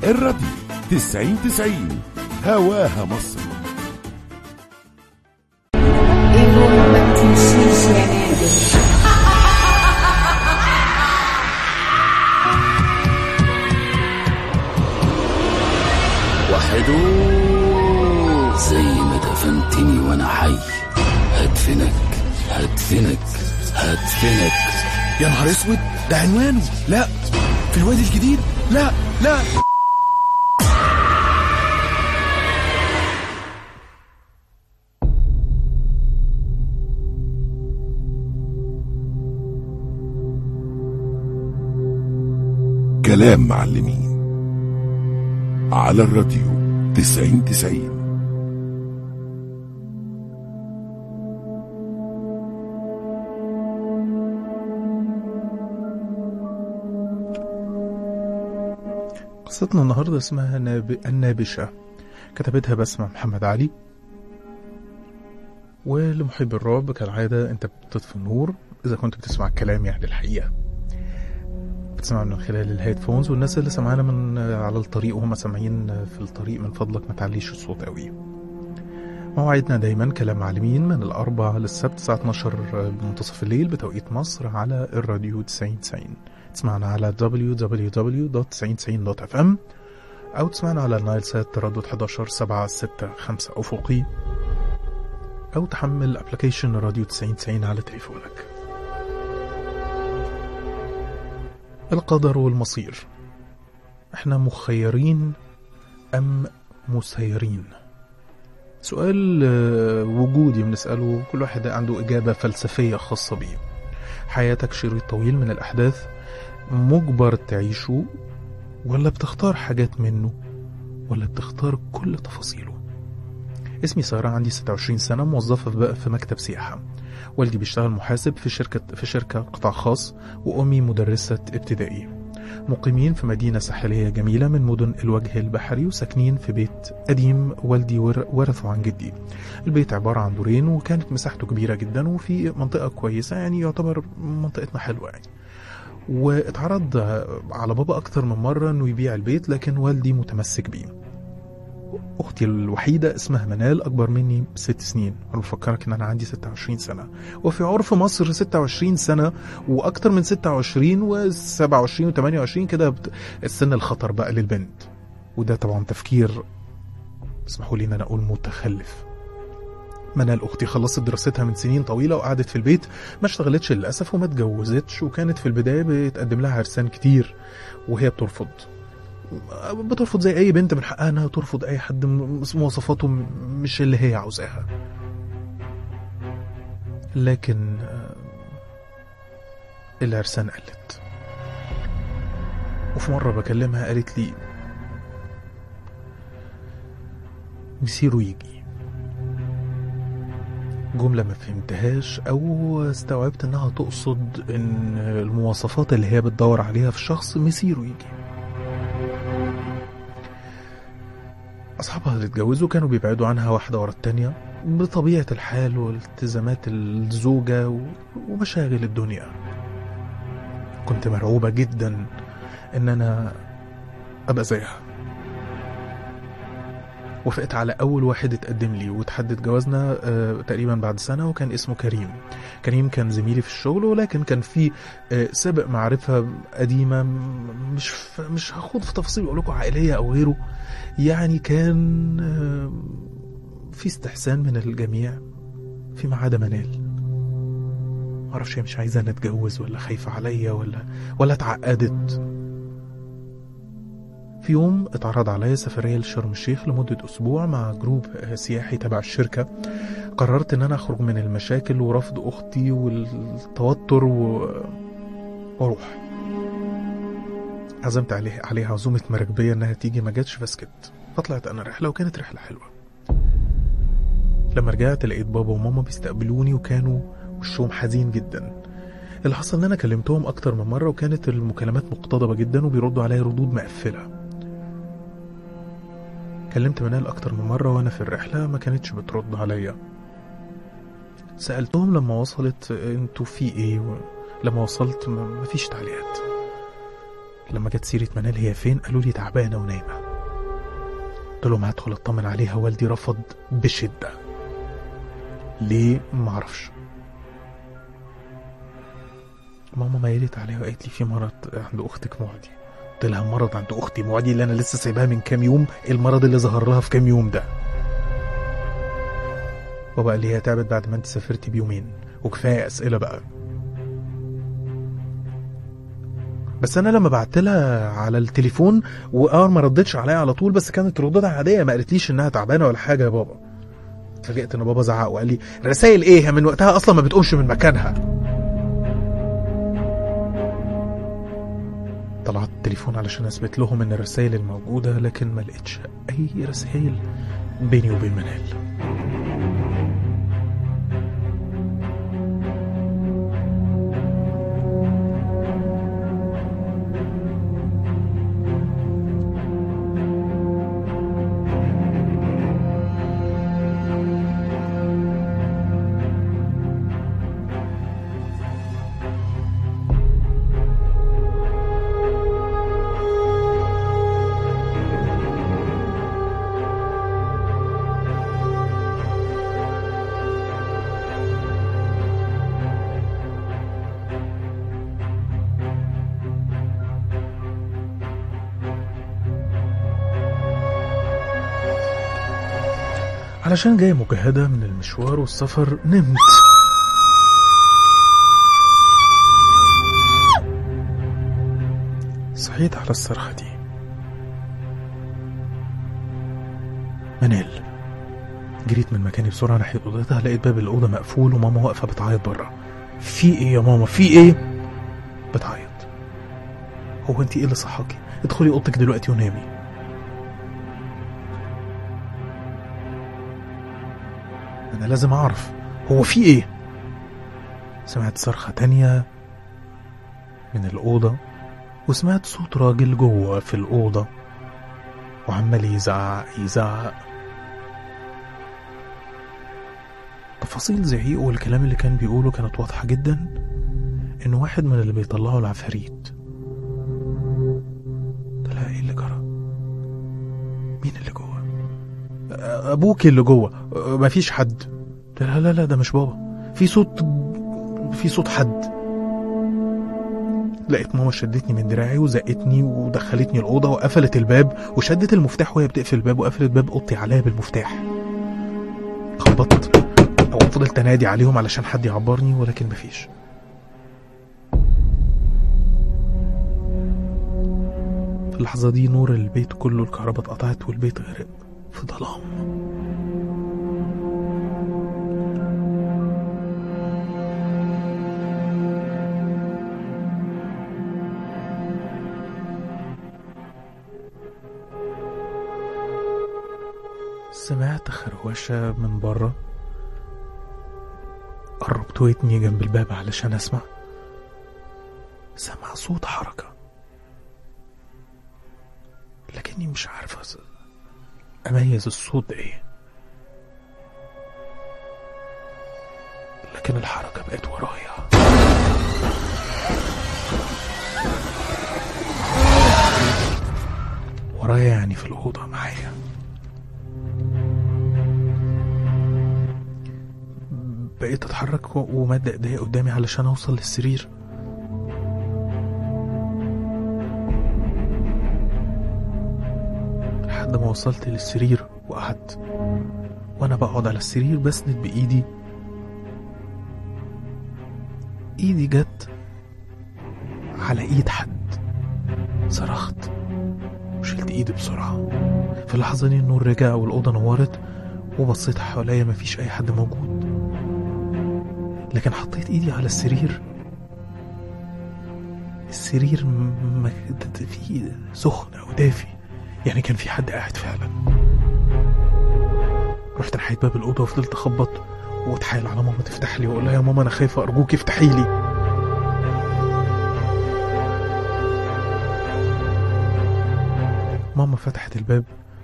الراديو 90 90 هواها مصر ايوه ما تمشيش يا نادر وحدو زي ما دفنتني وانا حي هدفنك هدفنك هدفنك يا نهار اسود ده عنوانه لا في الوادي الجديد لا لا كلام معلمين على الراديو 90 90 قصتنا النهاردة اسمها ناب... النابشة كتبتها بسمة محمد علي ولمحب الرعب كالعادة انت بتطفي النور اذا كنت بتسمع الكلام يعني الحقيقة بتسمع من خلال الهيدفونز والناس اللي سمعانا من على الطريق وهم سامعين في الطريق من فضلك ما تعليش الصوت قوي موعدنا دايما كلام معلمين من الأربع للسبت الساعة 12 بمنتصف الليل بتوقيت مصر على الراديو 90 90 تسمعنا على www.9090.fm أو تسمعنا على النايل سات تردد 11 7 6 5 أفقي أو تحمل أبليكيشن راديو 90 90 على تليفونك القدر والمصير احنا مخيرين أم مسيرين سؤال آه، وجودي بنسأله كل واحد عنده إجابة فلسفية خاصة بيه حياتك شريط طويل من الأحداث مجبر تعيشه ولا بتختار حاجات منه ولا بتختار كل تفاصيله اسمي سارة عندي 26 سنة موظفة في- بقى في مكتب سياحة والدي بيشتغل محاسب في شركة في شركة قطاع خاص وأمي مدرسة ابتدائي مقيمين في مدينة ساحلية جميلة من مدن الوجه البحري وساكنين في بيت قديم والدي ور- ورثه عن جدي البيت عبارة عن دورين وكانت مساحته كبيرة جدا وفي منطقة كويسة يعني يعتبر منطقتنا حلوة يعني واتعرض على بابا أكتر من مرة إنه يبيع البيت لكن والدي متمسك بيه أختي الوحيدة اسمها منال أكبر مني بست سنين أنا بفكرك إن أنا عندي 26 سنة وفي عرف مصر 26 سنة وأكتر من 26 و27 و28 كده بت- السن الخطر بقى للبنت وده طبعا تفكير اسمحوا لي إن أنا أقول متخلف منال أختي خلصت دراستها من سنين طويلة وقعدت في البيت ما اشتغلتش للأسف وما اتجوزتش وكانت في البداية بتقدم لها عرسان كتير وهي بترفض بترفض زي أي بنت من حقها إنها ترفض أي حد م- مواصفاته م- مش اللي هي عاوزاها لكن آه، العرسان قلت وفي مرة بكلمها قالت لي مسيره يجي جملة ما فهمتهاش أو استوعبت إنها تقصد إن المواصفات اللي هي بتدور عليها في الشخص مسيره يجي أصحابها اللي اتجوزوا كانوا بيبعدوا عنها واحدة ورا التانية بطبيعة الحال والتزامات الزوجة و- ومشاغل الدنيا كنت مرعوبة جدا إن أنا أبقى زيها وافقت على أول واحد اتقدم لي وتحدد جوازنا آه، تقريبا بعد سنة وكان اسمه كريم كريم كان زميلي في الشغل ولكن كان في آه، سابق معرفة قديمة م- مش ف- مش هاخد في تفاصيل أقول لكم عائلية أو غيره يعني كان آه، في استحسان من الجميع فيما عدا منال معرفش هي مش عايزة نتجوز ولا خايفة عليا ولا ولا اتعقدت في يوم اتعرض عليا سفرية لشرم الشيخ لمدة أسبوع مع جروب آه، سياحي تبع الشركة قررت إن أنا أخرج من المشاكل ورفض أختي والتوتر و... وأروح عزمت عليه عليها عزومة مراكبية إنها تيجي ما جاتش فسكت فطلعت أنا رحلة وكانت رحلة حلوة لما رجعت لقيت بابا وماما بيستقبلوني وكانوا وشهم حزين جدا اللي حصل ان انا كلمتهم اكتر من مره وكانت المكالمات مقتضبه جدا وبيردوا عليا ردود مقفله كلمت منال اكتر من مره وانا في الرحله ما كانتش بترد عليا سالتهم لما وصلت انتوا في ايه و... لما وصلت ما- مفيش تعليقات لما جت سيره منال هي فين قالوا لي تعبانه ونايمه قلت لهم هدخل اطمن عليها والدي رفض بشده ليه معرفش ماما ميلت عليها وقالت لي في مرض عند اختك معدي قلت لها مرض عند اختي معدي اللي انا لسه سايباها من كام يوم المرض اللي ظهر لها في كام يوم ده بابا قال لي هي تعبت بعد ما انت سافرتي بيومين وكفايه اسئله بقى بس انا لما بعت لها على التليفون واه ما ردتش عليا على طول بس كانت ردودها عاديه ما قالتليش انها تعبانه ولا حاجه يا بابا اتفاجئت ان بابا زعق وقال لي رسائل ايه من وقتها اصلا ما بتقومش من مكانها طلعت التليفون علشان اثبت لهم ان الرسائل الموجوده لكن ما لقيتش اي رسائل بيني وبين منال علشان جاي مجهدة من المشوار والسفر نمت صحيت على الصرخة دي منال جريت من مكاني بسرعة ناحية أوضتها لقيت باب الأوضة مقفول وماما واقفة بتعيط بره في إيه يا ماما في إيه بتعيط هو أنت إيه اللي صحاكي ادخلي أوضتك دلوقتي ونامي أنا لازم أعرف هو في إيه سمعت صرخة تانية من الأوضة وسمعت صوت راجل جوه في الأوضة وعمال يزعق يزعق تفاصيل زعيقه والكلام اللي كان بيقوله كانت واضحة جدا إنه واحد من اللي بيطلعوا العفاريت قلت لها إيه اللي جرى؟ مين اللي جوه؟ "أ- أبوك اللي جوه أ- مفيش حد قلت لها لا لا ده مش بابا في صوت في صوت حد لقيت ماما شدتني من دراعي وزقتني ودخلتني الأوضة وقفلت الباب وشدت المفتاح وهي بتقفل الباب وقفلت باب أوضتي عليا بالمفتاح خبطت أو فضلت أنادي عليهم علشان حد يعبرني ولكن مفيش في اللحظة دي نور البيت كله الكهرباء اتقطعت والبيت غرق في ظلام سمعت خروشة من بره قربت ودني جنب الباب علشان اسمع سمع صوت حركة لكني مش عارف أز- أميز الصوت ده إيه لكن الحركة بقت ورايا ورايا يعني في الأوضة معايا بقيت أتحرك و- ومد إيديا قدامي علشان أوصل للسرير لحد ما وصلت للسرير وقعدت وانا بقعد على السرير بسند بايدي ايدي جت على ايد حد صرخت وشلت ايدي بسرعة في اللحظة دي النور رجع والأوضة نورت وبصيت حواليا مفيش أي حد موجود لكن حطيت ايدي على السرير السرير م- م- فيه سخن أو دافي يعني كان في حد قاعد فعلا رحت ناحية باب الأوضة وفضلت أخبط وأتحايل على ماما تفتح لي وأقول لها يا ماما أنا خايفة أرجوك افتحي لي ماما فتحت الباب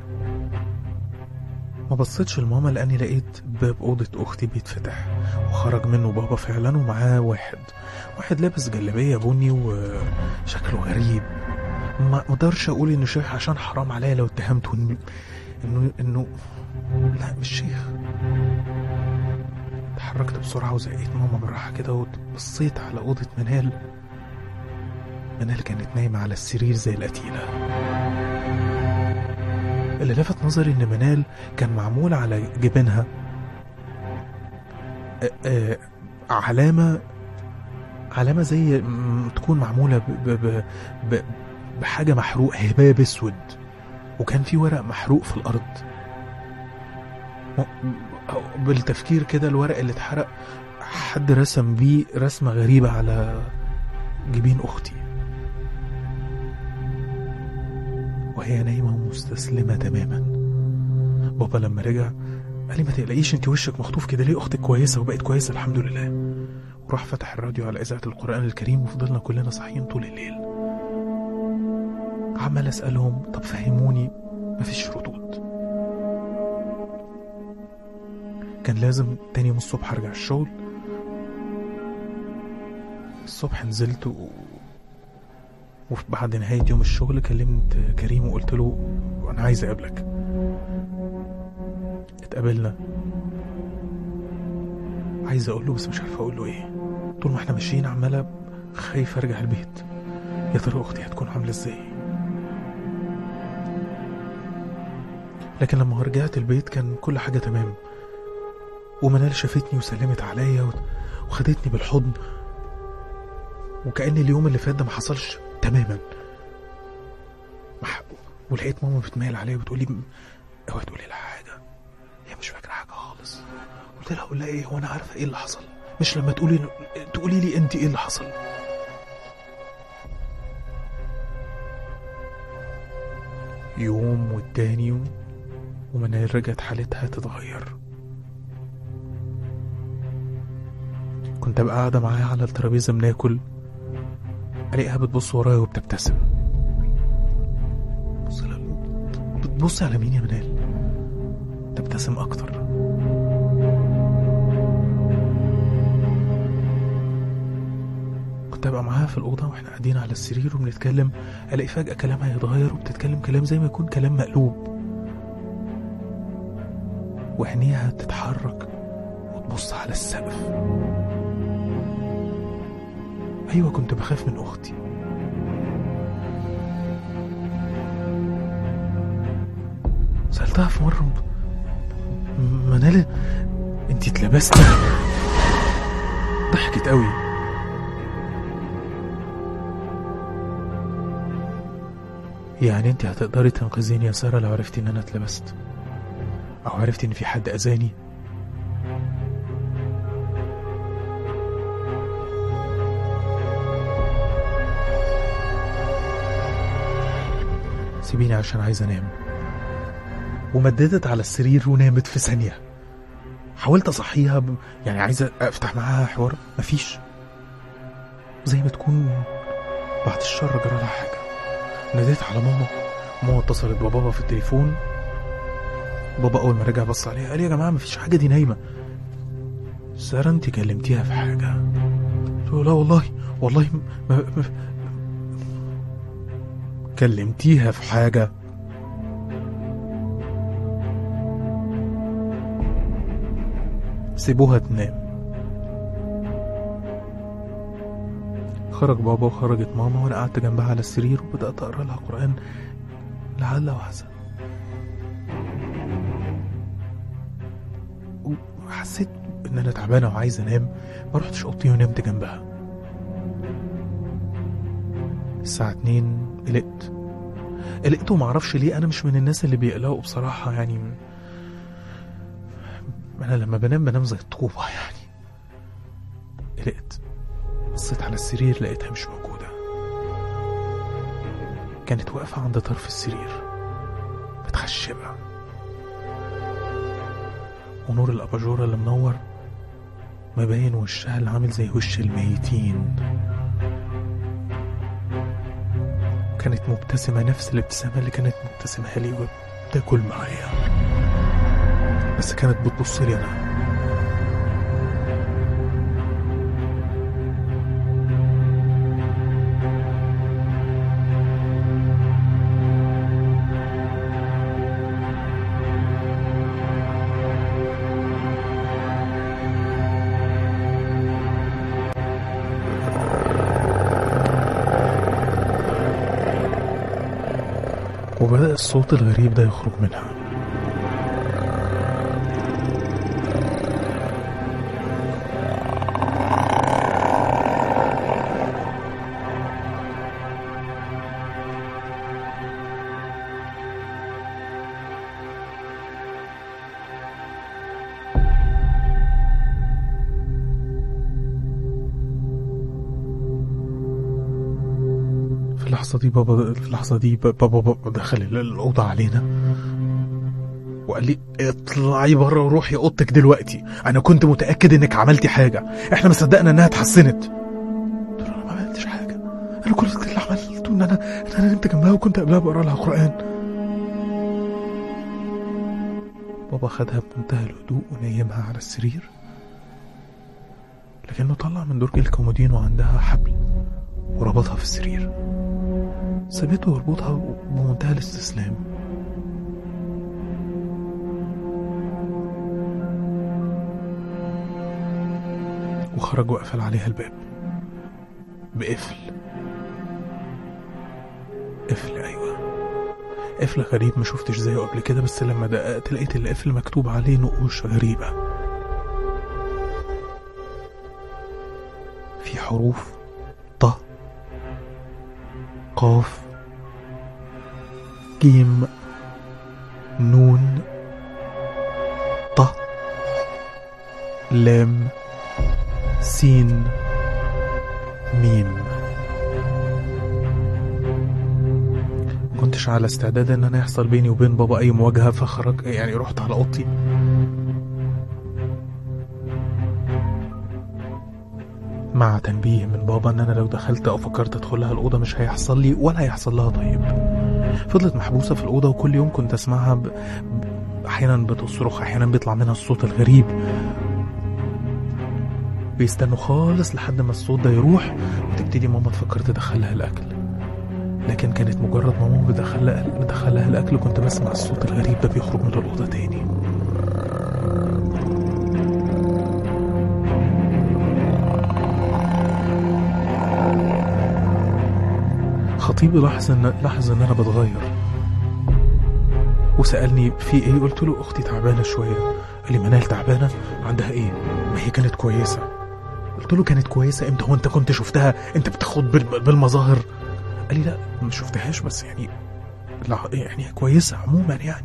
ما بصيتش لماما لأني لقيت باب أوضة أختي بيتفتح وخرج منه بابا فعلا ومعاه واحد واحد لابس جلابية بني وشكله غريب ما اقدرش اقول انه شيخ عشان حرام عليا لو اتهمته إن- انه انه لا مش شيخ اتحركت بسرعة وزقيت ماما بالراحة كده وبصيت على أوضة منال منال كانت نايمة على السرير زي القتيلة اللي لفت نظري إن منال كان معمول على جبينها آه، آه، علامة علامة زي م- تكون معمولة ب ب ب بحاجة محروق هباب اسود وكان في ورق محروق في الأرض م- بالتفكير كده الورق اللي اتحرق حد رسم بيه رسمة غريبة على جبين أختي وهي نايمة ومستسلمة تماما بابا لما رجع قال لي ما تقلقيش انت وشك مخطوف كده ليه اختك كويسة وبقت كويسة الحمد لله وراح فتح الراديو على إذاعة القرآن الكريم وفضلنا كلنا صاحيين طول الليل عمال أسألهم طب فهموني مفيش ردود كان لازم تاني يوم الصبح ارجع الشغل الصبح نزلت و... وبعد نهاية يوم الشغل كلمت كريم وقلت له أنا عايز أقابلك اتقابلنا عايز أقول له بس مش عارف أقول له إيه طول ما إحنا ماشيين عمالة خايف أرجع البيت يا ترى أختي هتكون عاملة إزاي لكن لما رجعت البيت كان كل حاجة تمام ومنال شافتني وسلمت عليا وت- وخدتني بالحضن وكأن اليوم اللي فات ده ما حصلش تماما مح- ولقيت ماما بتميل عليا وبتقول لي اوعي تقولي لها حاجة هي مش فاكرة حاجة خالص قلت لها اقول لها ايه هو انا عارفة ايه اللي حصل مش لما تقولي تقولي لي انت ايه اللي حصل يوم والتاني يوم ومنال رجعت حالتها تتغير كنت ابقى قاعدة معاها على الترابيزة بناكل الاقيها بتبص ورايا وبتبتسم بص لا- بتبص على مين يا منال تبتسم اكتر كنت ابقى معاها في الاوضه واحنا قاعدين على السرير وبنتكلم الاقي فجاه كلامها يتغير وبتتكلم كلام زي ما يكون كلام مقلوب وعينيها تتحرك وتبص على السقف ايوه كنت بخاف من اختي سألتها في مرة م- منال انتي اتلبستي ضحكت قوي يعني انت هتقدري تنقذيني يا سارة لو عرفتي ان انا اتلبست او عرفتي ان في حد اذاني سيبيني عشان عايز انام ومددت على السرير ونامت في ثانية حاولت اصحيها ب... يعني عايز افتح معاها حوار مفيش زي ما تكون بعد الشر جرى لها حاجة ناديت على ماما ماما اتصلت ببابا في التليفون بابا اول ما رجع بص عليها قال لي يا جماعة مفيش حاجة دي نايمة سارة انت كلمتيها في حاجة قلت له لا والله والله ما... ما... كلمتيها في حاجة سيبوها تنام خرج بابا وخرجت ماما وانا قعدت جنبها على السرير وبدأت اقرا لها قرآن لعل وحسن وحسيت ان انا تعبانة وعايز انام ما رحتش اوضتي ونمت جنبها الساعة اتنين قلقت قلقت ومعرفش ليه انا مش من الناس اللي بيقلقوا بصراحة يعني انا لما بنام بنام زي الطوبة يعني قلقت بصيت على السرير لقيتها مش موجودة كانت واقفة عند طرف السرير متخشبة ونور الأباجورة اللي منور مبين وشها اللي عامل زي وش الميتين كانت مبتسمة نفس الابتسامة اللي كانت مبتسمها لي وبتاكل معايا بس كانت بتبص لي أنا وبدأ الصوت الغريب ده يخرج منها في اللحظة دي بابا في اللحظة دي بابا, بابا دخل ال- الأوضة علينا وقال لي اطلعي بره وروحي اوضتك دلوقتي انا كنت متاكد انك عملتي حاجه احنا ما صدقنا انها اتحسنت قلت له انا ما عملتش حاجه انا كل اللي عملته ان انا ان انا نمت جنبها وكنت قبلها بقرا لها قران بابا خدها بمنتهى الهدوء ونيمها على السرير لكنه طلع من درج الكومودين وعندها حبل وربطها في السرير سابته يربطها بمنتهى الاستسلام وخرج وقفل عليها الباب بقفل قفل ايوه قفل غريب ما شفتش زيه قبل كده بس لما دققت لقيت القفل مكتوب عليه نقوش غريبة في حروف ط قاف جيم نون ط لام سين ميم كنتش على استعداد ان انا يحصل بيني وبين بابا اي مواجهه فخرج يعني رحت على اوضتي مع تنبيه من بابا ان انا لو دخلت او فكرت ادخلها الاوضه مش هيحصل لي ولا هيحصل لها طيب فضلت محبوسه في الاوضه وكل يوم كنت اسمعها ب... ب- احيانا بتصرخ احيانا بيطلع منها الصوت الغريب بيستنوا خالص لحد ما الصوت ده يروح وتبتدي ماما تفكر تدخلها الاكل لكن كانت مجرد ما ماما بتدخلها بتدخلها الاكل كنت بسمع الصوت الغريب ده بيخرج من الاوضه تاني خطيبي لاحظ ان لاحظ ان انا بتغير وسالني في ايه قلت له اختي تعبانه شويه قال لي منال تعبانه عندها ايه ما هي كانت كويسه قلت له كانت كويسه امتى هو انت كنت شفتها انت بتاخد بال- بالمظاهر قال لي لا ما شفتهاش بس يعني لا يعني هي كويسه عموما يعني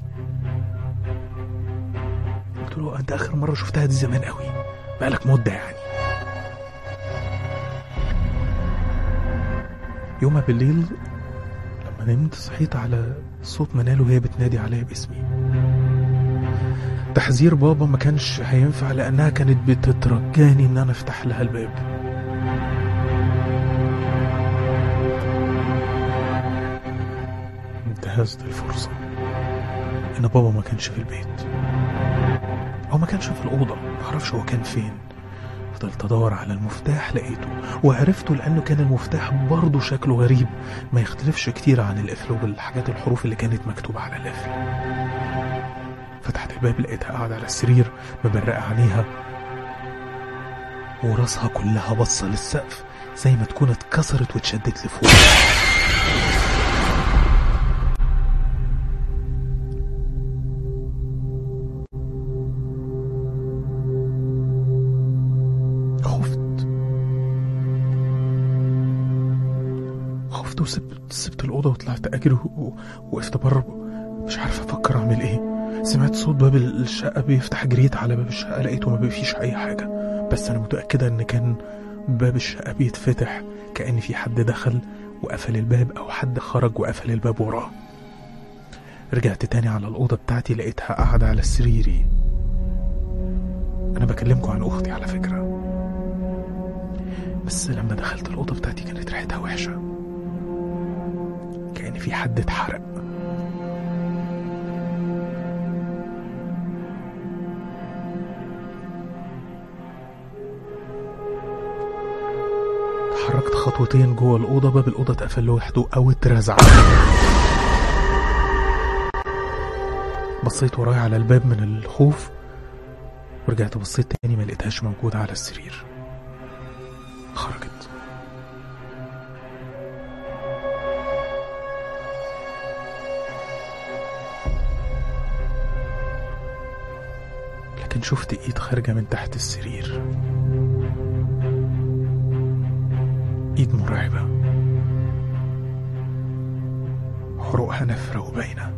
قلت له انت اخر مره شفتها دي زمان قوي بقالك مده يعني يومها بالليل لما نمت صحيت على صوت منال وهي بتنادي عليا باسمي تحذير بابا ما كانش هينفع لانها كانت بتترجاني ان انا افتح لها الباب انتهزت الفرصة ان بابا ما كانش في البيت او ما كانش في الأوضة معرفش هو كان فين فضلت ادور على المفتاح لقيته وعرفته لانه كان المفتاح برضه شكله غريب ما يختلفش كتير عن القفل والحاجات الحروف اللي كانت مكتوبة على القفل فتحت الباب لقيتها قاعدة على السرير مبرقة عينيها وراسها كلها باصة للسقف زي ما تكون اتكسرت واتشدت لفوق خفت خفت وسبت سبت الأوضة وطلعت أجري و- ووقفت بره مش عارف أفكر أعمل إيه سمعت صوت باب الشقة بيفتح جريت على باب الشقة لقيته ما فيش أي حاجة بس أنا متأكدة إن كان باب الشقة بيتفتح كأن في حد دخل وقفل الباب أو حد خرج وقفل الباب وراه رجعت تاني على الأوضة بتاعتي لقيتها قاعدة على سريري أنا بكلمكم عن أختي على فكرة بس لما دخلت الأوضة بتاعتي كانت ريحتها وحشة كأن في حد اتحرق اتحركت خطوتين جوه الأوضة باب الأوضة اتقفل لوحده أو اترزع بصيت ورايا على الباب من الخوف ورجعت بصيت تاني ما لقيتهاش موجودة على السرير خرجت لكن شفت ايد خارجة من تحت السرير ايد مرعبة حروقها نفرة وباينة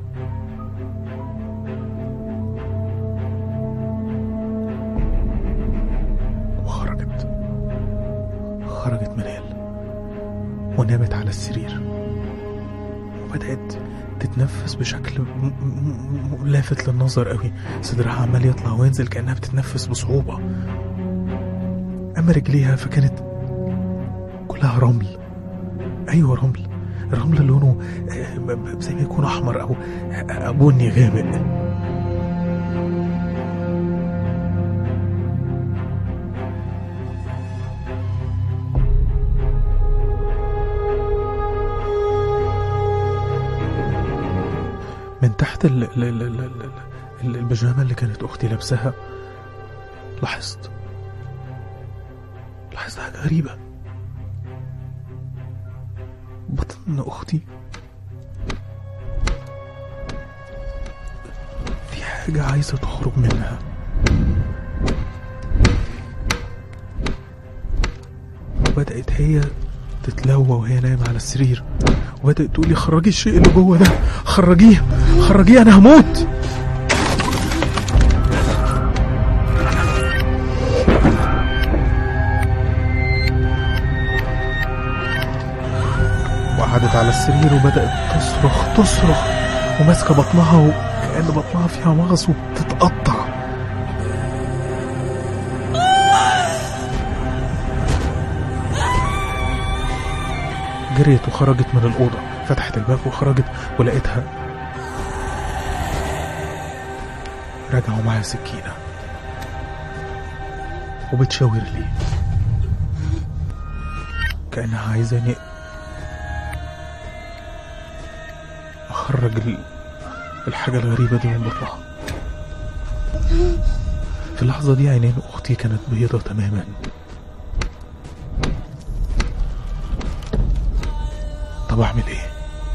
وخرجت خرجت من هيل ونامت على السرير وبدأت تتنفس بشكل م- م- م- لافت للنظر قوي صدرها عمال يطلع وينزل كأنها بتتنفس بصعوبة أما رجليها فكانت كلها رمل أيوة رمل الرمل لونه آه، ب- ب- زي ما يكون أحمر أو آه، بني غامق من تحت ال ال ال ال ال ال البيجامة اللي كانت أختي لابساها لاحظت لاحظت حاجة غريبة بطن أختي في حاجة عايزة تخرج منها وبدأت هي تتلوى وهي نايمة على السرير وبدأت تقولي خرجي الشيء اللي جوه ده خرجيه خرجيه أنا هموت وقعدت على السرير وبدأت تصرخ تصرخ وماسكة بطنها وكأن بطنها فيها مغص وبتتقطع جريت وخرجت من الأوضة فتحت الباب وخرجت ولقيتها رجعوا معايا سكينة وبتشاور لي كأنها عايزاني أخرج ال- الحاجة الغريبة دي من بطنها في اللحظة دي عينين أختي كانت بيضة تماما طب أعمل إيه؟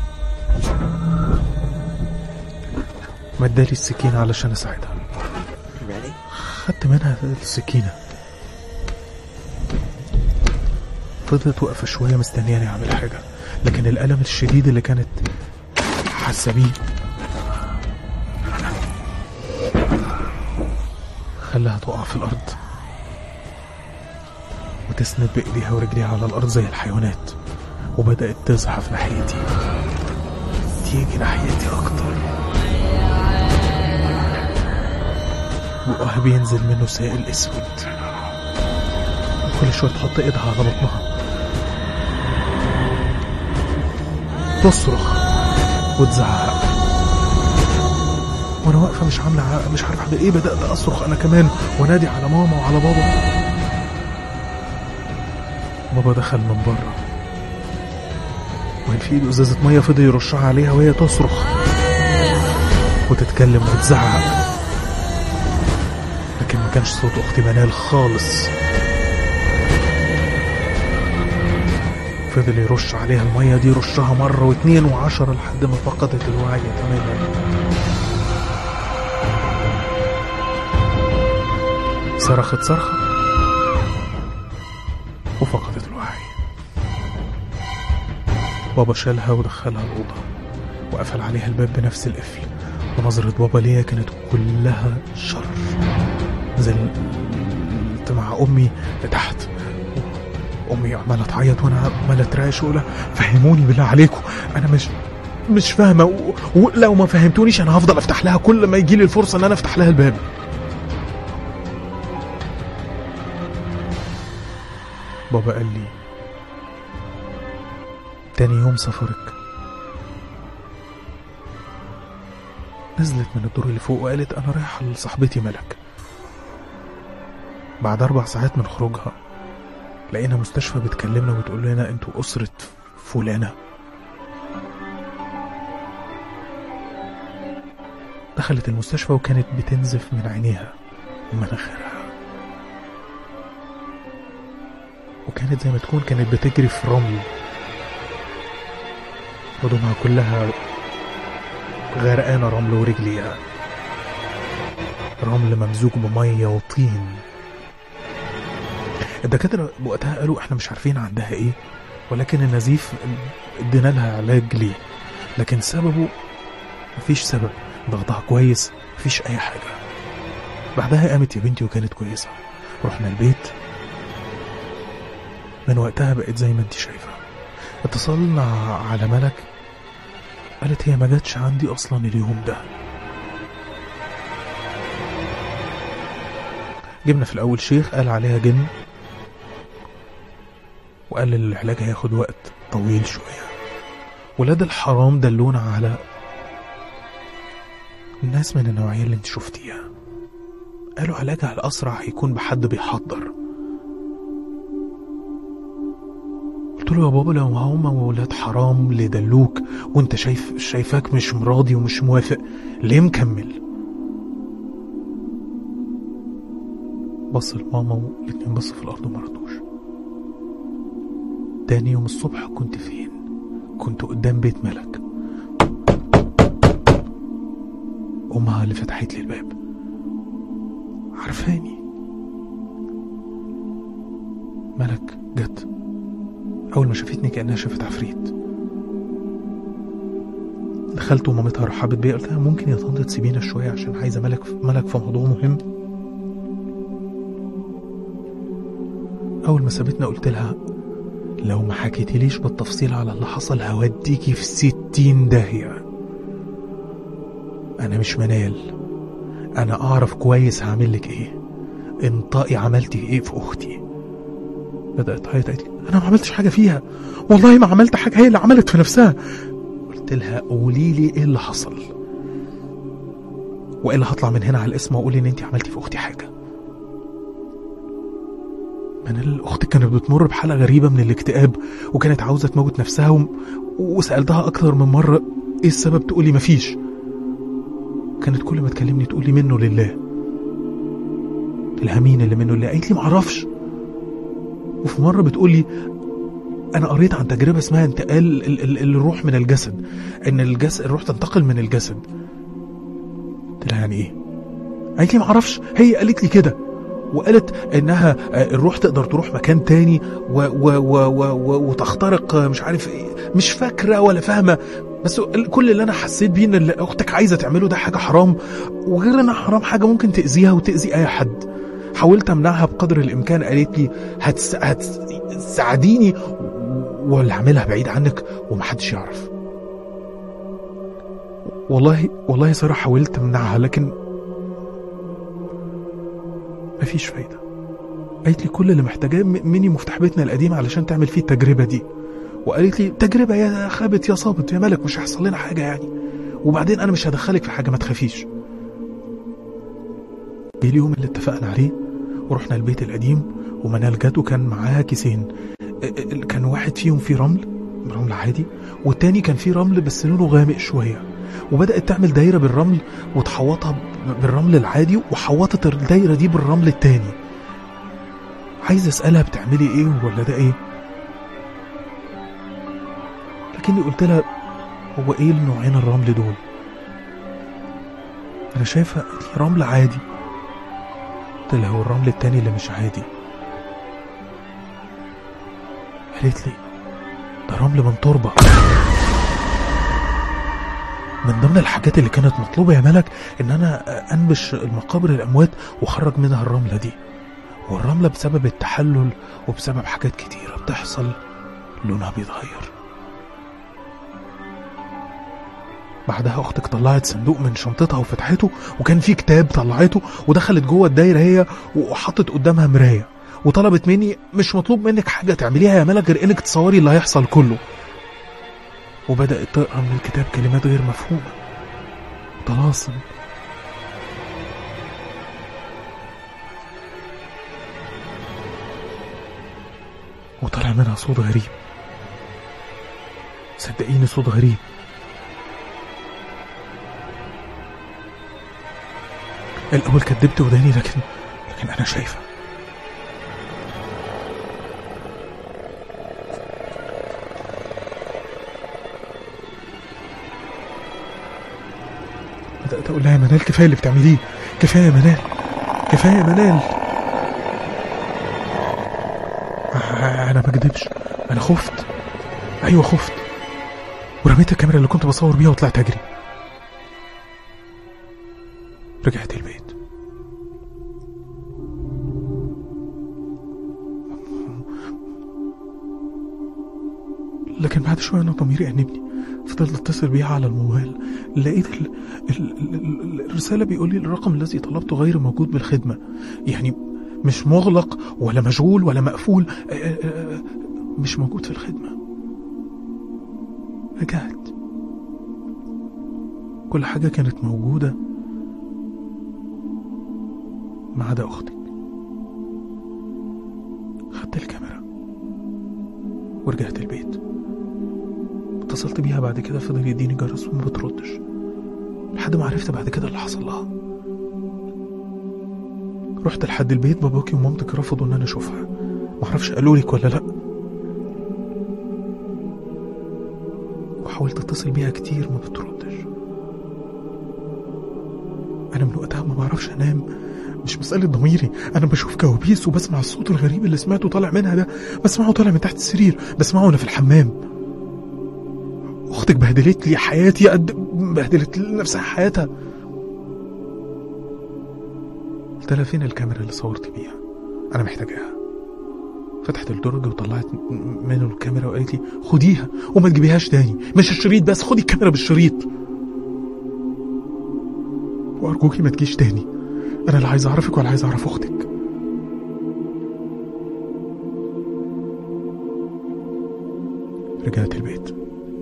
مدالي السكينة علشان أساعدها خدت منها السكينة فضلت واقفة شوية مستنياني أعمل حاجة لكن الألم الشديد اللي كانت حاسة بيه خلاها تقع في الأرض وتسند بإيديها ورجليها على الأرض زي الحيوانات وبدأت تزحف ناحيتي تيجي ناحيتي أكتر بقها بينزل منه سائل أسود وكل شوية تحط إيدها على بطنها تصرخ وتزعق وانا واقفه مش عامله ع- مش عارف اعمل ايه بدات اصرخ انا كمان وانادي على ماما وعلى بابا بابا دخل من بره وكان في ايده ازازه ميه فضل يرشها عليها وهي تصرخ وتتكلم وتزعق لكن ما كانش صوت اختي منال خالص فضل يرش عليها المية دي رشها مرة واتنين وعشرة لحد ما فقدت الوعي تماما صرخت صرخة وفقدت الوعي بابا شالها ودخلها الأوضة وقفل عليها الباب بنفس القفل ونظرة بابا ليا كانت كلها شر نزلت مع أمي لتحت امي عماله تعيط وانا عماله اترعش واقول لها فهموني بالله عليكم انا مش مش فاهمه و- ولو ما فهمتونيش انا هفضل افتح لها كل ما يجي لي الفرصه ان انا افتح لها الباب بابا قال لي تاني يوم سفرك نزلت من الدور اللي فوق وقالت انا رايحه لصاحبتي ملك بعد اربع ساعات من خروجها لقينا مستشفى بتكلمنا وبتقول لنا انتوا أسرة فلانة دخلت المستشفى وكانت بتنزف من عينيها ومناخيرها وكانت زي ما تكون كانت بتجري في رمل هدومها كلها غرقانة رمل ورجليها رمل ممزوج بمية وطين الدكاترة وقتها قالوا احنا مش عارفين عندها ايه ولكن النزيف ادينا لها علاج ليه لكن سببه مفيش سبب ضغطها كويس مفيش اي حاجة بعدها قامت يا بنتي وكانت كويسة رحنا البيت من وقتها بقت زي ما انت شايفة اتصلنا على ملك قالت هي ما جاتش عندي اصلا اليوم ده جبنا في الاول شيخ قال عليها جن وقال إن العلاج هياخد وقت طويل شوية ولاد الحرام دلونا على الناس من النوعية اللي انت شفتيها قالوا علاجها الأسرع هيكون بحد بيحضر قلت له يا بابا لو هم ولاد حرام اللي دلوك وانت شايف شايفاك مش مراضي ومش موافق ليه مكمل بص لماما والاتنين بصوا في الأرض وما ردوش تاني يوم الصبح كنت فين كنت قدام بيت ملك أمها اللي فتحت لي الباب عارفاني ملك جت أول ما شافتني كأنها شافت عفريت دخلت ومامتها رحبت بيا قلت لها ممكن يا طنط تسيبينا شوية عشان عايزة ملك ملك في موضوع مهم أول ما سابتنا قلت لها لو ما حكيتليش بالتفصيل على اللي حصل هوديكي في ستين داهية أنا مش منال أنا أعرف كويس هعملك إيه انطقي عملتي إيه في أختي بدأت تعيط قالت لي أنا ما عملتش حاجة فيها والله ما عملت حاجة هي اللي عملت في نفسها قلت لها قولي لي إيه اللي حصل وإلا هطلع من هنا على الاسم وأقول إن أنت عملتي في أختي حاجة منال أختي كانت بتمر بحالة غريبة من الاكتئاب وكانت عاوزة تموت نفسها و... وسألتها أكتر من مرة إيه السبب تقولي مفيش كانت كل ما تكلمني تقولي منه لله قلت لها مين اللي منه لله قالت لي معرفش وفي مرة بتقولي أنا قريت عن تجربة اسمها انتقال ال- ال- الروح من الجسد إن الجسد الروح تنتقل من الجسد قلت لها يعني إيه؟ قالت لي معرفش هي قالت لي كده وقالت انها آه، الروح تقدر تروح مكان تاني و و و و و وتخترق آه، مش عارف ايه مش فاكره ولا فاهمه بس ال- كل اللي انا حسيت بيه ان اللي اختك عايزه تعمله ده حاجه حرام وغير انها حرام حاجه ممكن تاذيها وتاذي اي حد حاولت امنعها بقدر الامكان قالت لي هتس... هتساعديني ولا اعملها بعيد عنك ومحدش يعرف والله والله يا ساره حاولت امنعها لكن مفيش فايدة قالت لي كل اللي محتاجاه م- مني مفتاح بيتنا القديم علشان تعمل فيه التجربة دي وقالت لي تجربة يا خابت يا صابت يا ملك مش هيحصل لنا حاجة يعني وبعدين أنا مش هدخلك في حاجة ما تخافيش جه اليوم اللي اتفقنا عليه ورحنا البيت القديم ومنال جت وكان معاها كيسين ال- ال- كان واحد فيهم فيه رمل رمل عادي والتاني كان فيه رمل بس لونه غامق شوية وبدأت تعمل دايرة بالرمل وتحوطها ب- بالرمل العادي وحوطت الدايرة دي بالرمل التاني عايز أسألها بتعملي إيه ولا ده إيه لكني قلت لها هو إيه النوعين الرمل دول أنا شايفة دي رمل عادي قلت لها هو الرمل التاني اللي مش عادي قالت لي ده رمل من تربة من ضمن الحاجات اللي كانت مطلوبة يا ملك إن أنا أنبش المقابر الأموات وأخرج منها الرملة دي والرملة بسبب التحلل وبسبب حاجات كتيرة بتحصل لونها بيتغير بعدها أختك طلعت صندوق من شنطتها وفتحته وكان فيه كتاب طلعته ودخلت جوه الدايرة هي وحطت قدامها مراية وطلبت مني مش مطلوب منك حاجة تعمليها يا ملك غير إنك تصوري اللي هيحصل كله وبدأت تقرأ من الكتاب كلمات غير مفهومة طلاسم وطلع منها صوت غريب صدقيني صوت غريب الأول كدبت وداني لكن لكن أنا شايفة بدأت أقول لها يا منال كفاية اللي بتعمليه كفاية يا منال كفاية يا منال آه، أنا ما أكدبش أنا خفت أيوة خفت ورميت الكاميرا اللي كنت بصور بيها وطلعت أجري رجعت البيت لكن بعد شوية أنا ضميري أنبني فضلت أتصل بيها على الموبايل لقيت ال... ال... ال... ال... الرسالة بيقول لي الرقم الذي طلبته غير موجود بالخدمة يعني مش مغلق ولا مشغول ولا مقفول آه، آه، آه، مش موجود في الخدمة رجعت كل حاجة كانت موجودة ما عدا أختك خدت الكاميرا ورجعت البيت اتصلت بيها بعد كده فضل يديني جرس وما بتردش لحد ما عرفت بعد كده اللي حصل لها رحت لحد البيت باباكي ومامتك رفضوا ان انا اشوفها معرفش قالوا لك ولا لا وحاولت اتصل بيها كتير ما بتردش انا من وقتها ما بعرفش انام مش مسألة ضميري أنا بشوف كوابيس وبسمع الصوت الغريب اللي سمعته طالع منها ده بسمعه طالع من تحت السرير بسمعه وأنا في الحمام أختك بهدلت لي حياتي قد بهدلت لي نفسها حياتها قلت لها فين الكاميرا اللي صورت بيها أنا محتاجاها فتحت الدرج وطلعت منه الكاميرا وقالت لي خديها وما تجيبيهاش تاني مش الشريط بس خدي الكاميرا بالشريط وأرجوكي ما تجيش تاني أنا لا عايز أعرفك ولا عايز أعرف أختك رجعت البيت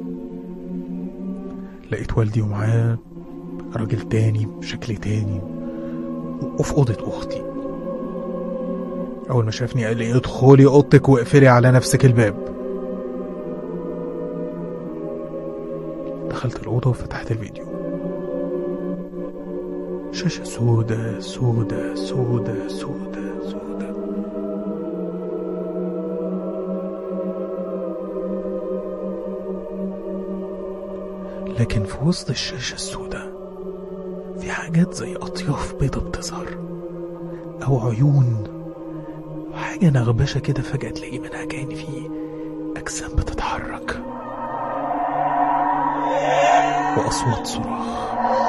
لقيت والدي ومعاه راجل تاني بشكل تاني وفي أوضة أختي أول ما شافني قال لي ادخلي أوضتك واقفلي على نفسك الباب دخلت الأوضة وفتحت الفيديو شاشة سودة سودة سودة سودة سودة لكن في وسط الشاشة السوداء في حاجات زي أطياف بيضة بتظهر أو عيون وحاجة نغبشة كده فجأة تلاقي منها كأن في أجسام بتتحرك وأصوات صراخ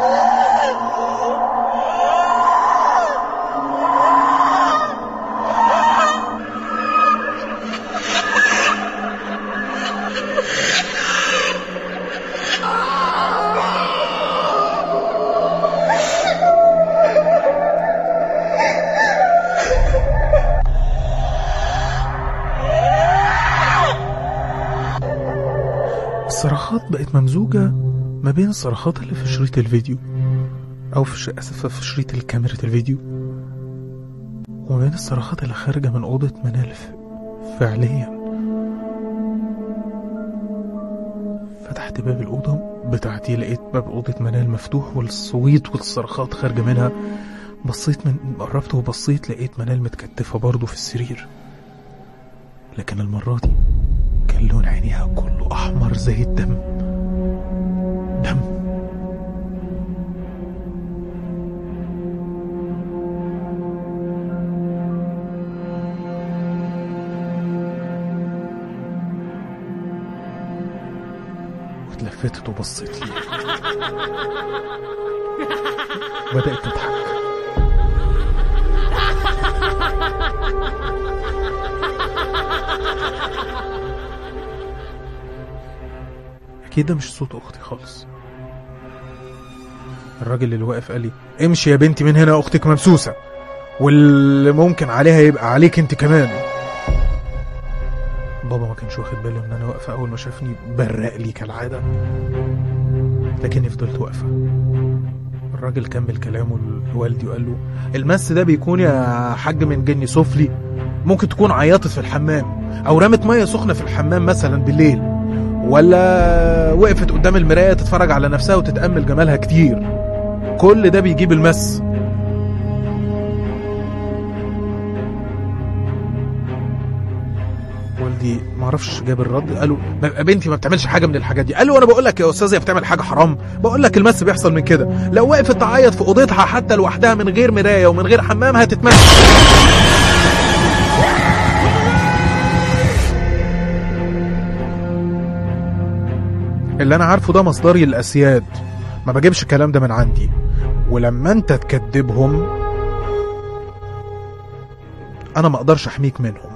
الصراخات بقت ممزوجة ما بين الصراخات اللي في شريط الفيديو أو في ش... أسف في شريط الكاميرا الفيديو وما بين الصراخات اللي خارجة من أوضة منال ف... فعليا فتحت باب الأوضة بتاعتي لقيت باب أوضة منال مفتوح والصويت والصرخات خارجة منها بصيت من قربت وبصيت لقيت منال متكتفة برضه في السرير لكن المرة دي كان لون عينيها كله أحمر زي الدم دم واتلفتت وبصيت لي بدأت تضحك أكيد ده مش صوت أختي خالص الراجل اللي واقف قال لي امشي يا بنتي من هنا أختك ممسوسة واللي ممكن عليها يبقى عليك أنت كمان بابا ما كانش واخد باله ان انا واقفه اول ما شافني برق لي كالعاده لكني فضلت واقفه الراجل كمل كلامه لوالدي وقال له المس ده بيكون يا حاج من جني سفلي ممكن تكون عيطت في الحمام او رمت ميه سخنه في الحمام مثلا بالليل ولا وقفت قدام المرايه تتفرج على نفسها وتتامل جمالها كتير كل ده بيجيب المس والدي والدي ما اعرفش جاب الرد قالوا ما- بنتي ما بتعملش حاجه من الحاجات دي قال له انا بقول لك يا استاذ هي بتعمل حاجه حرام بقول لك المس بيحصل من كده لو وقفت تعيط في اوضتها حتى لوحدها من غير مرايه ومن غير حمام هتتمس اللي انا عارفه ده مصدري الاسياد ما بجيبش الكلام ده من عندي ولما انت تكذبهم انا ما اقدرش احميك منهم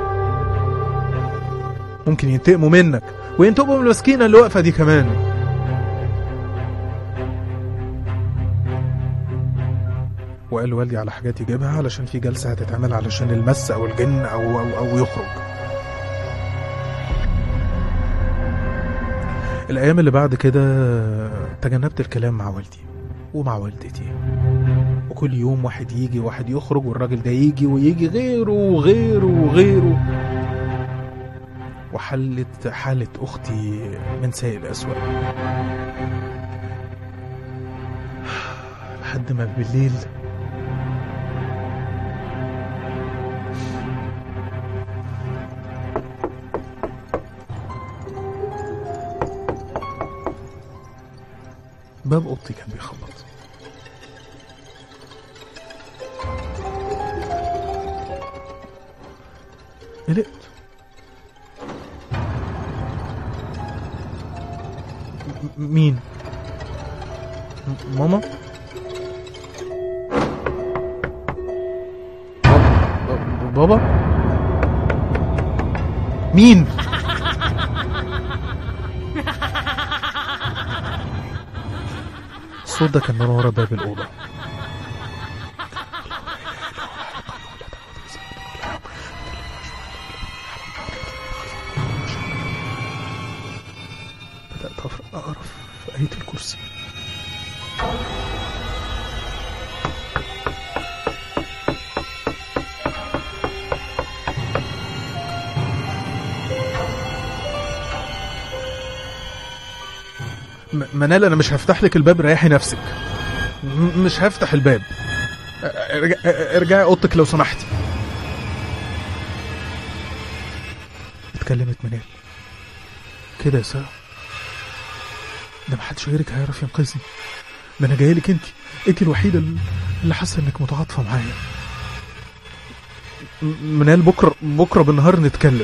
ممكن ينتقموا منك وينتقموا من المسكينه اللي واقفه دي كمان وقال والدي على حاجات يجيبها علشان في جلسه هتتعمل علشان المس او الجن او او, أو يخرج الايام اللي بعد كده تجنبت الكلام مع والدي ومع والدتي وكل يوم واحد يجي واحد يخرج والراجل ده يجي ويجي غيره وغيره وغيره وحلت حالة أختي من سيء الأسوأ لحد ما بالليل باب أوضتي كان بيخبط قلقت م- مين م- ماما بابا بابا مين الصوت ده كان من ورا باب الأوضة بدأت أفر- أقرف في آية الكرسي م- منال أنا مش هفتح لك الباب ريحي نفسك م- مش هفتح الباب ارجع- ارجعي اوضتك لو سمحتي اتكلمت منال كده يا ساره ده محدش غيرك هيعرف ينقذني ده انا جايه لك انت انت الوحيده اللي- اللي حاسه انك متعاطفه معايا م- منال بكره بكره بالنهار نتكلم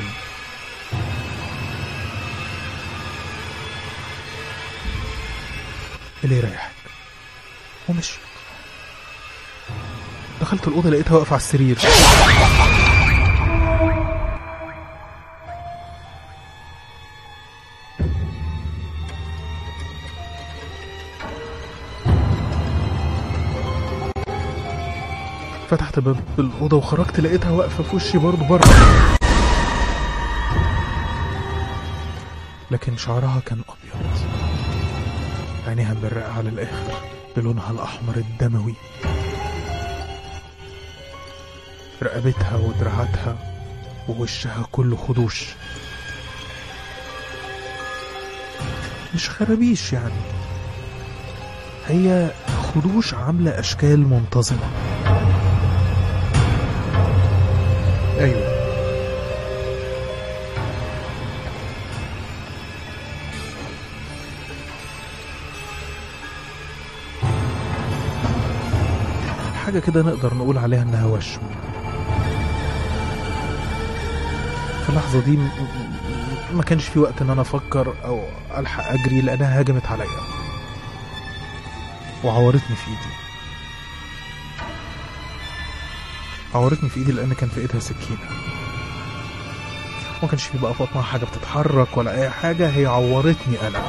اللي يريحك ومشي دخلت الأوضة لقيتها واقفة على السرير فتحت باب الأوضة وخرجت لقيتها واقفة في وشي برضه بره لكن شعرها كان أبيض عينيها مبرقة على الآخر بلونها الأحمر الدموي رقبتها ودراعاتها ووشها كله خدوش مش خرابيش يعني هي خدوش عاملة أشكال منتظمة أيوة حاجة كده نقدر نقول عليها إنها وشم في اللحظة دي م- م- ما كانش في وقت إن أنا أفكر أو ألحق أجري لأنها هاجمت عليا وعورتني في إيدي عورتني في إيدي لأن كان في إيدها سكينة ما كانش في بقى في بطنها حاجة بتتحرك ولا أي حاجة هي عورتني أنا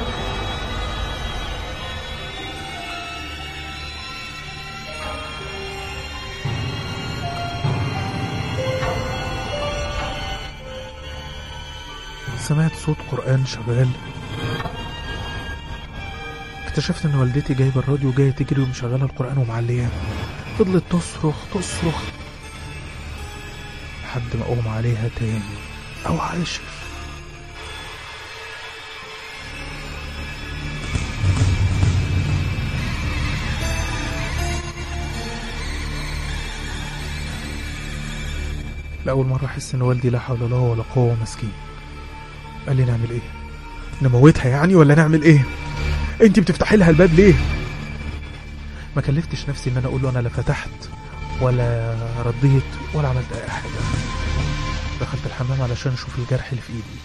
سمعت صوت قرآن شغال اكتشفت ان والدتي جايبه الراديو جايه تجري ومشغله القرآن ومعلياه فضلت تصرخ تصرخ لحد ما اغمى عليها تاني او عاشر لأول مرة أحس إن والدي لا حول له ولا قوة مسكين قال لي نعمل إيه؟ نموتها يعني ولا نعمل إيه؟ أنت بتفتحي لها الباب ليه؟ ما كلفتش نفسي إن أنا أقول له أنا لا فتحت ولا رديت ولا عملت أي حاجة دخلت الحمام علشان أشوف الجرح اللي في إيدي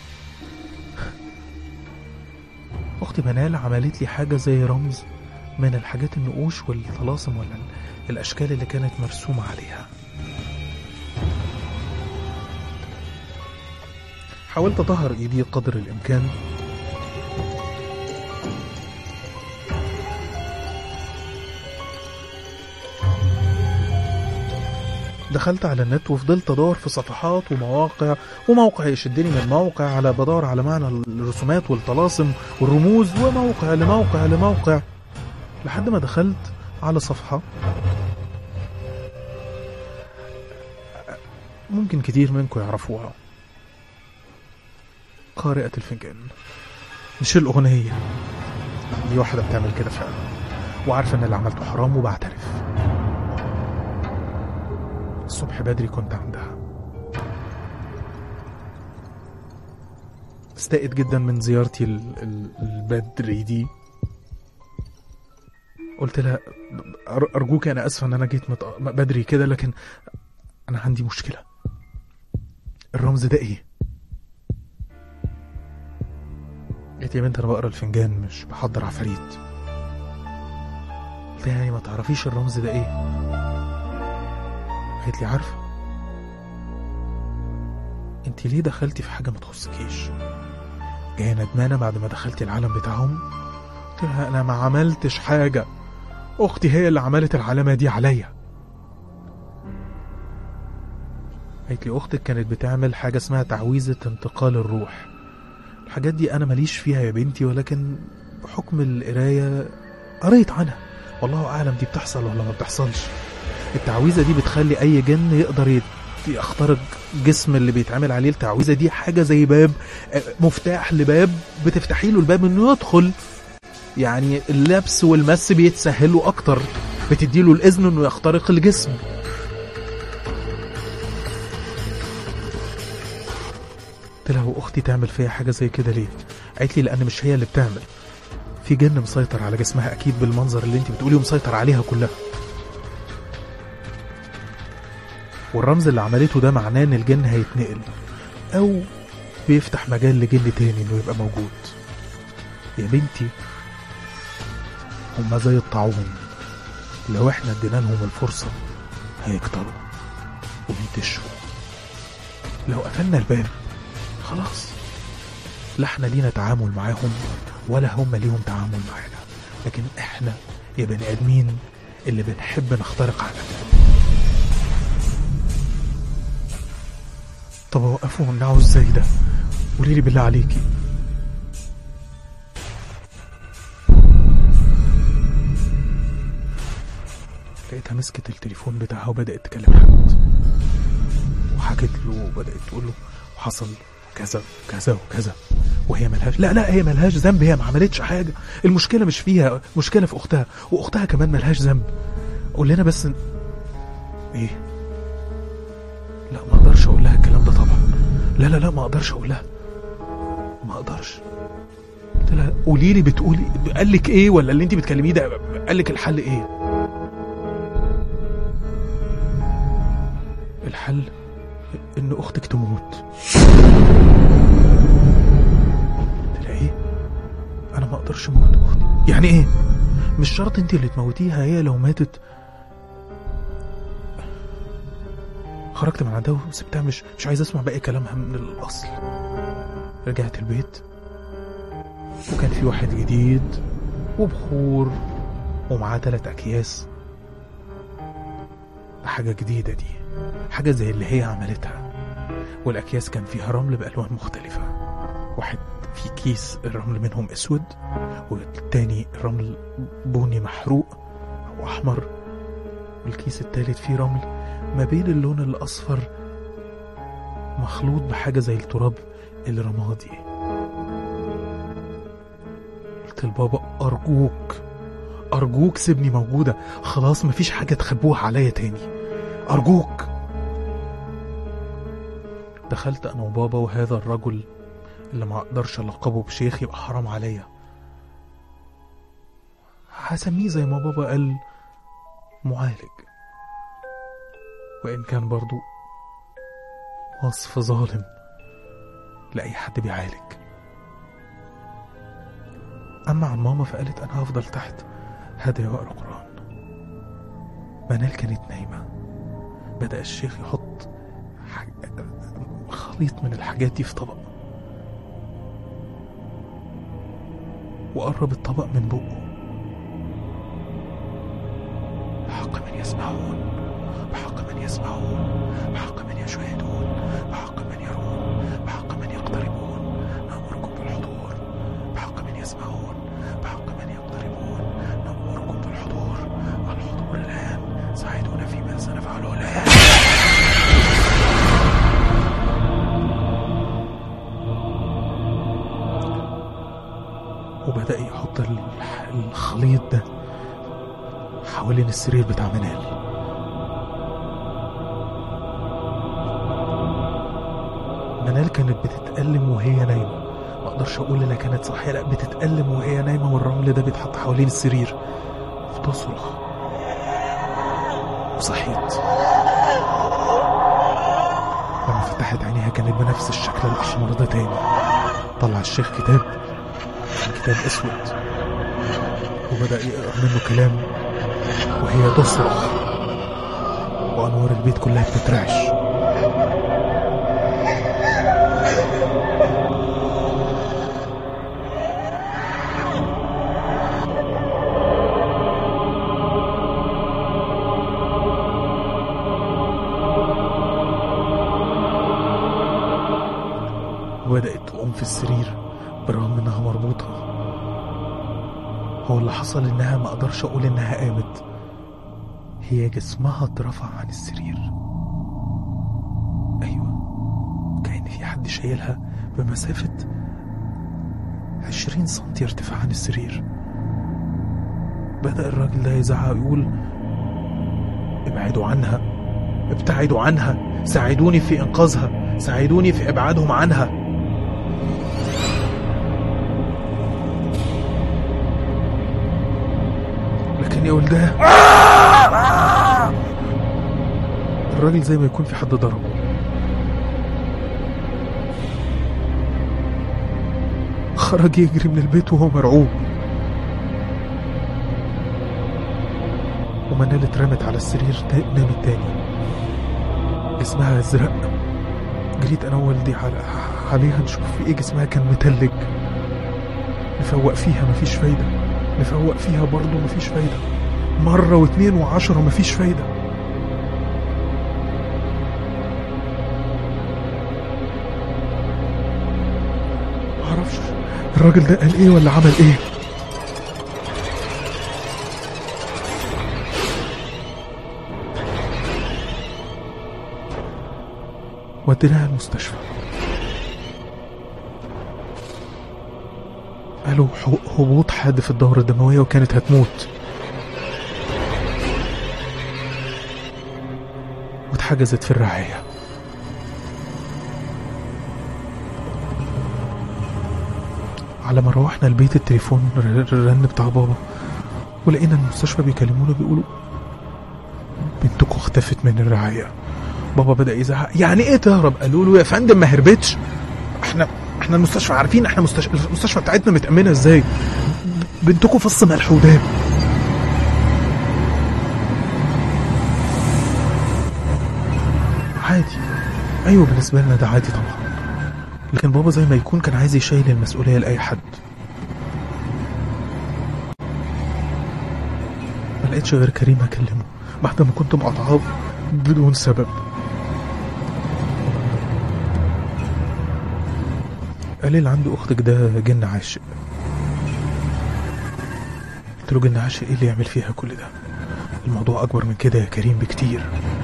أختي منال عملت لي حاجة زي رمز من الحاجات النقوش والطلاسم ولا ال- الأشكال اللي كانت مرسومة عليها حاولت أطهر إيدي قدر الإمكان دخلت على النت وفضلت ادور في صفحات ومواقع وموقع يشدني من موقع على بدور على معنى الرسومات والطلاسم والرموز وموقع لموقع لموقع لحد ما دخلت على صفحة ممكن كتير منكم يعرفوها قارئة الفنجان مش الأغنية دي واحدة بتعمل كده فعلا وعارفة إن اللي عملته حرام وبعترف الصبح بدري كنت عندها استائت جدا من زيارتي ال- ال- البدري دي قلت لها أر- أرجوك أنا آسفة إن أنا جيت مت- بدري كده لكن أنا عندي مشكلة الرمز ده إيه؟ قالت لي يا بنت أنا بقرا الفنجان مش بحضر عفاريت قلت لها يعني ما تعرفيش الرمز ده إيه؟ قالت لي عارفة انت ليه دخلتي في حاجة ما تخصكيش جاية ندمانة بعد ما دخلتي العالم بتاعهم قلت لها انا ما عملتش حاجة اختي هي اللي عملت العلامة دي عليا قالت لي اختك كانت بتعمل حاجة اسمها تعويذة انتقال الروح الحاجات دي انا ماليش فيها يا بنتي ولكن بحكم القراية قريت عنها والله اعلم دي بتحصل ولا ما بتحصلش التعويذه دي بتخلي اي جن يقدر يت- يخترق جسم اللي بيتعمل عليه التعويذه دي حاجه زي باب آه، مفتاح لباب بتفتحي له الباب انه يدخل يعني اللبس والمس بيتسهلوا اكتر بتديله الاذن انه يخترق الجسم قلت لها واختي تعمل فيا حاجه زي كده ليه قالت لي لان مش هي اللي بتعمل في جن مسيطر على جسمها اكيد بالمنظر اللي انت بتقوليه ومسيطر عليها كلها والرمز اللي عملته ده معناه ان الجن هيتنقل او بيفتح مجال لجن تاني انه يبقى موجود يا بنتي هما زي الطاعون لو احنا ادينا لهم الفرصة هيكتروا وينتشروا لو قفلنا الباب خلاص لا احنا لينا تعامل معاهم ولا هم ليهم تعامل معانا لكن احنا يا بني ادمين اللي بنحب نخترق عالمنا طب اوقفه وامنعه ازاي ده قولي لي بالله عليكي لقيتها مسكت التليفون بتاعها وبدأت تكلم حد وحكت له وبدأت تقول له وحصل كذا كذا وكذا وهي ملهاش لا لا هي ملهاش ذنب هي ما عملتش حاجة المشكلة مش فيها المشكلة في أختها وأختها كمان ملهاش ذنب قول لنا بس إيه لا ما اقدرش اقول لها الكلام ده طبعا لا لا لا ما اقدرش اقول لها ما اقدرش قلت لها قولي لي بتقولي قال لك ايه ولا اللي انت بتكلميه ده قال لك الحل ايه الحل ان اختك تموت قلت لها ايه انا ما اقدرش اموت اختي يعني ايه مش شرط انت اللي تموتيها هي لو ماتت خرجت من عندها وسبتها مش مش عايز اسمع باقي كلامها من الاصل رجعت البيت وكان في واحد جديد وبخور ومعاه تلات اكياس حاجة جديدة دي حاجة زي اللي هي عملتها والأكياس كان فيها رمل بألوان مختلفة واحد في كيس الرمل منهم أسود والتاني الرمل بني محروق أو أحمر والكيس التالت فيه رمل ما بين اللون الأصفر مخلوط بحاجة زي التراب الرمادي قلت لبابا أرجوك أرجوك سيبني موجودة خلاص مفيش حاجة تخبوها عليا تاني أرجوك دخلت انا وبابا وهذا الرجل اللي ما اقدرش القبه بشيخ يبقى حرام عليا هسميه زي ما بابا قال معالج وان كان برضو وصف ظالم لاي حد بيعالج اما عن ماما فقالت انا هفضل تحت هدى واقرا قران منال كانت نايمه بدا الشيخ يحط حاج... خليط من الحاجات دي في طبق وقرب الطبق من بقه بحق من يسمعون بحق من يسمعون بحق من يشاهدون بحق من يرون بحق من يقتربون نأمركم بالحضور بحق من يسمعون بحق من يقتربون نأمركم بالحضور الحضور الآن ساعدونا فيما سنفعله الآن وبدأ يحط الح- الخليط ده حوالين السرير بتاع منال منال كانت بتتألم وهي نايمة ما اقدرش اقول انها كانت صاحية لا بتتألم وهي نايمة والرمل ده بيتحط حوالين السرير وتصرخ وصحيت لما فتحت عينيها كانت بنفس الشكل الأحمر ده تاني طلع الشيخ كتاب كان كتاب أسود وبدأ يقرأ منه كلام وهي تصرخ وأنوار البيت كلها بتترعش وبدأت تقوم في السرير بالرغم انها مربوطة هو اللي حصل انها ما اقدرش اقول انها قامت هي جسمها اترفع عن السرير ايوه كأن في حد شايلها بمسافة عشرين سنتي ارتفاع عن السرير بدأ الراجل ده يزعق يقول ابعدوا عنها ابتعدوا عنها ساعدوني في انقاذها ساعدوني في ابعادهم عنها لكن يا ولداه الراجل زي ما يكون في حد ضربه خرج يجري من البيت وهو مرعوب ومنال اترمت على السرير تا- نامت تاني جسمها ازرق جريت انا ووالدي على عليها نشوف في ايه جسمها كان متلج نفوق فيها مفيش فايدة نفوق فيها برضه مفيش فايدة مرة واتنين وعشرة مفيش فايدة معرفش الراجل ده قال ايه ولا عمل ايه وديناها المستشفى قالوا ح- هبوط حاد في الدورة الدموية وكانت هتموت واتحجزت في الرعاية على ما روحنا البيت التليفون ر- رن بتاع بابا ولقينا المستشفى بيكلمونا بيقولوا بنتكم اختفت من الرعاية بابا بدأ يزعق يعني ايه تهرب قالوا له يا فندم ما هربتش احنا احنا المستشفى عارفين احنا مستشفى المستشفى بتاعتنا متأمنة ازاي بنتكم فص ملح وداب عادي ايوه بالنسبة لنا ده عادي طبعا لكن بابا زي ما يكون كان عايز يشيل المسؤولية لأي حد ما لقيتش غير كريم اكلمه بعد ما كنت مقاطعاه بدون سبب قال لي اللي عنده اختك ده جن عاشق قلت له جن عاشق ايه اللي يعمل فيها كل ده الموضوع اكبر من كده يا كريم بكتير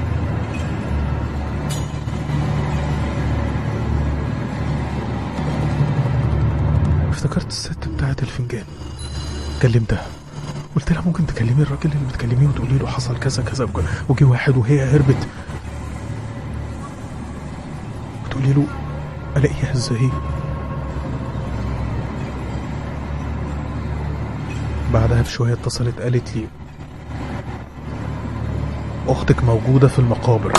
افتكرت الست بتاعت الفنجان كلمتها قلت لها ممكن تكلمي الراجل اللي بتكلميه وتقولي له حصل كذا كذا وج- وجي واحد وهي هربت تقولي له الاقيها ازاي بعدها بشويه اتصلت قالت لي اختك موجوده في المقابر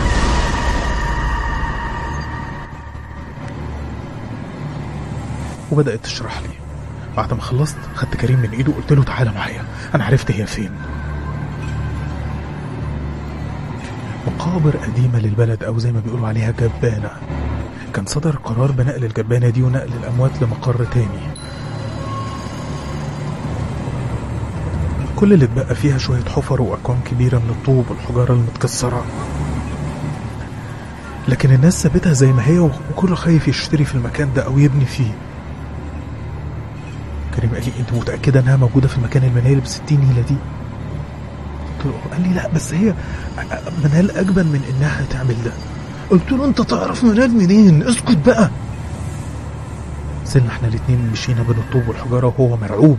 وبدات تشرح لي بعد ما خلصت خدت كريم من ايده وقلت له تعالى معايا انا عرفت هي فين مقابر قديمة للبلد أو زي ما بيقولوا عليها جبانة كان صدر قرار بنقل الجبانة دي ونقل الأموات لمقر تاني كل اللي اتبقى فيها شوية حفر وأكوام كبيرة من الطوب والحجارة المتكسرة لكن الناس سابتها زي ما هي وكله خايف يشتري في المكان ده أو يبني فيه كريم قال لي انت متأكدة انها موجودة في المكان المنال بستين نيلة دي قلت له قال لي لا بس هي منال أجبن من إنها تعمل ده قلت له أنت تعرف منال منين اسكت بقى نزلنا احنا الاتنين مشينا بين الطوب والحجارة وهو مرعوب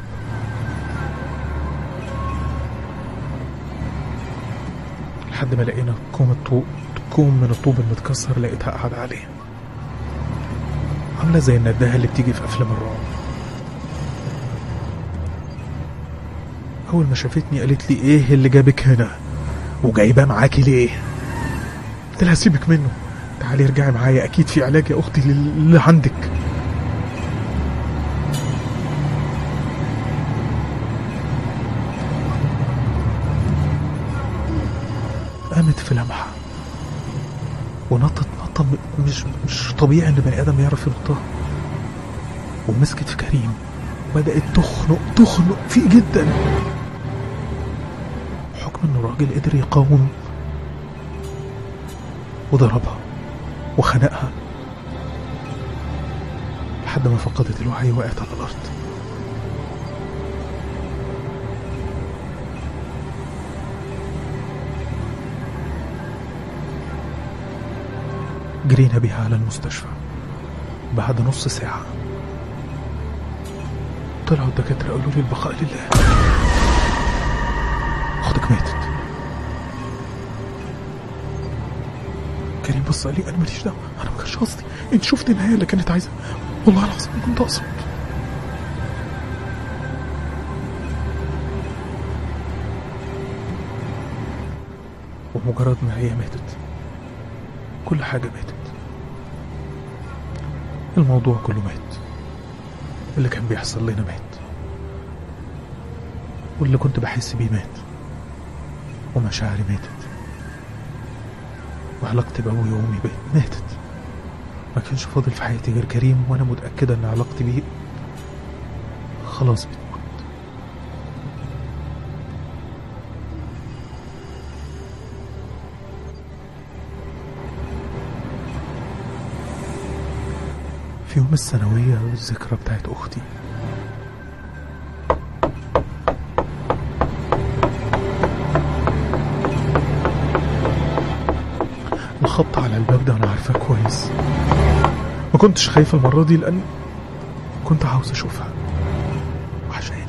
لحد ما لقينا كوم الطوب كوم من الطوب المتكسر لقيتها قاعدة عليه عاملة زي النداهة اللي بتيجي في أفلام الرعب أول ما شافتني قالت لي إيه اللي جابك هنا وجايباه معاكي ليه قلت لها سيبك منه تعالي ارجعي معايا أكيد في علاج يا أختي للي عندك قامت في لمحة ونطت نطة م- مش مش طبيعي إن بني آدم يعرف ينطها ومسكت في كريم وبدأت تخنق تخنق فيه جدا حكم إنه راجل قدر يقاوم وضربها وخنقها لحد ما فقدت الوعي وقعت على الأرض جرينا بيها على المستشفى بعد نص ساعة طلعوا الدكاترة قالوا لي البقاء لله أختك ماتت كريم بص قال لي أنا ماليش دعوة أنا ما كانش قصدي أنت شفت النهاية اللي كانت عايزة والله العظيم ما كنت أقصد ومجرد ما هي ماتت كل حاجة ماتت الموضوع كله مات اللي كان بيحصل لنا مات واللي كنت بحس بيه مات ومشاعري ماتت وعلاقتي بأبويا وأمي بقت ماتت ما كانش فاضل في حياتي غير كريم وأنا متأكدة إن علاقتي بيه خلاص بتموت في يوم الثانوية الذكرى بتاعت أختي الخبط على الباب ده أنا عارفاه كويس ما كنتش خايف المرة دي لأن كنت عاوز أشوفها وحشاني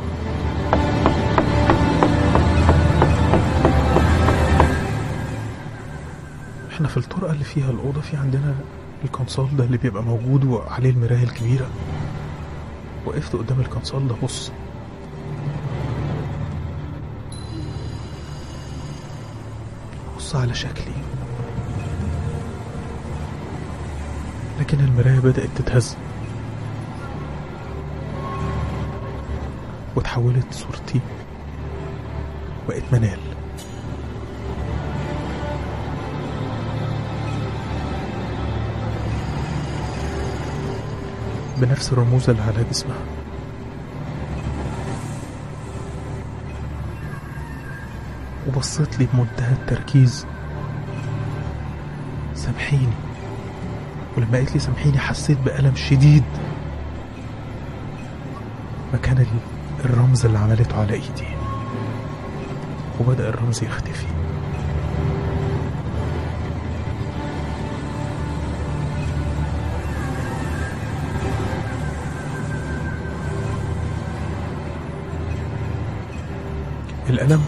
احنا في الطرقة اللي فيها الأوضة في عندنا الكونسول ده اللي بيبقى موجود وعليه المراية الكبيرة وقفت قدام الكونسول ده بص بص على شكلي لكن المراية بدأت تتهز وتحولت صورتي بقت منال بنفس الرموز اللي على جسمها وبصت لي بمنتهى التركيز سامحيني ولما قالت لي سامحيني حسيت بألم شديد مكان ال- الرمز اللي عملته على ايدي وبدأ الرمز يختفي الألم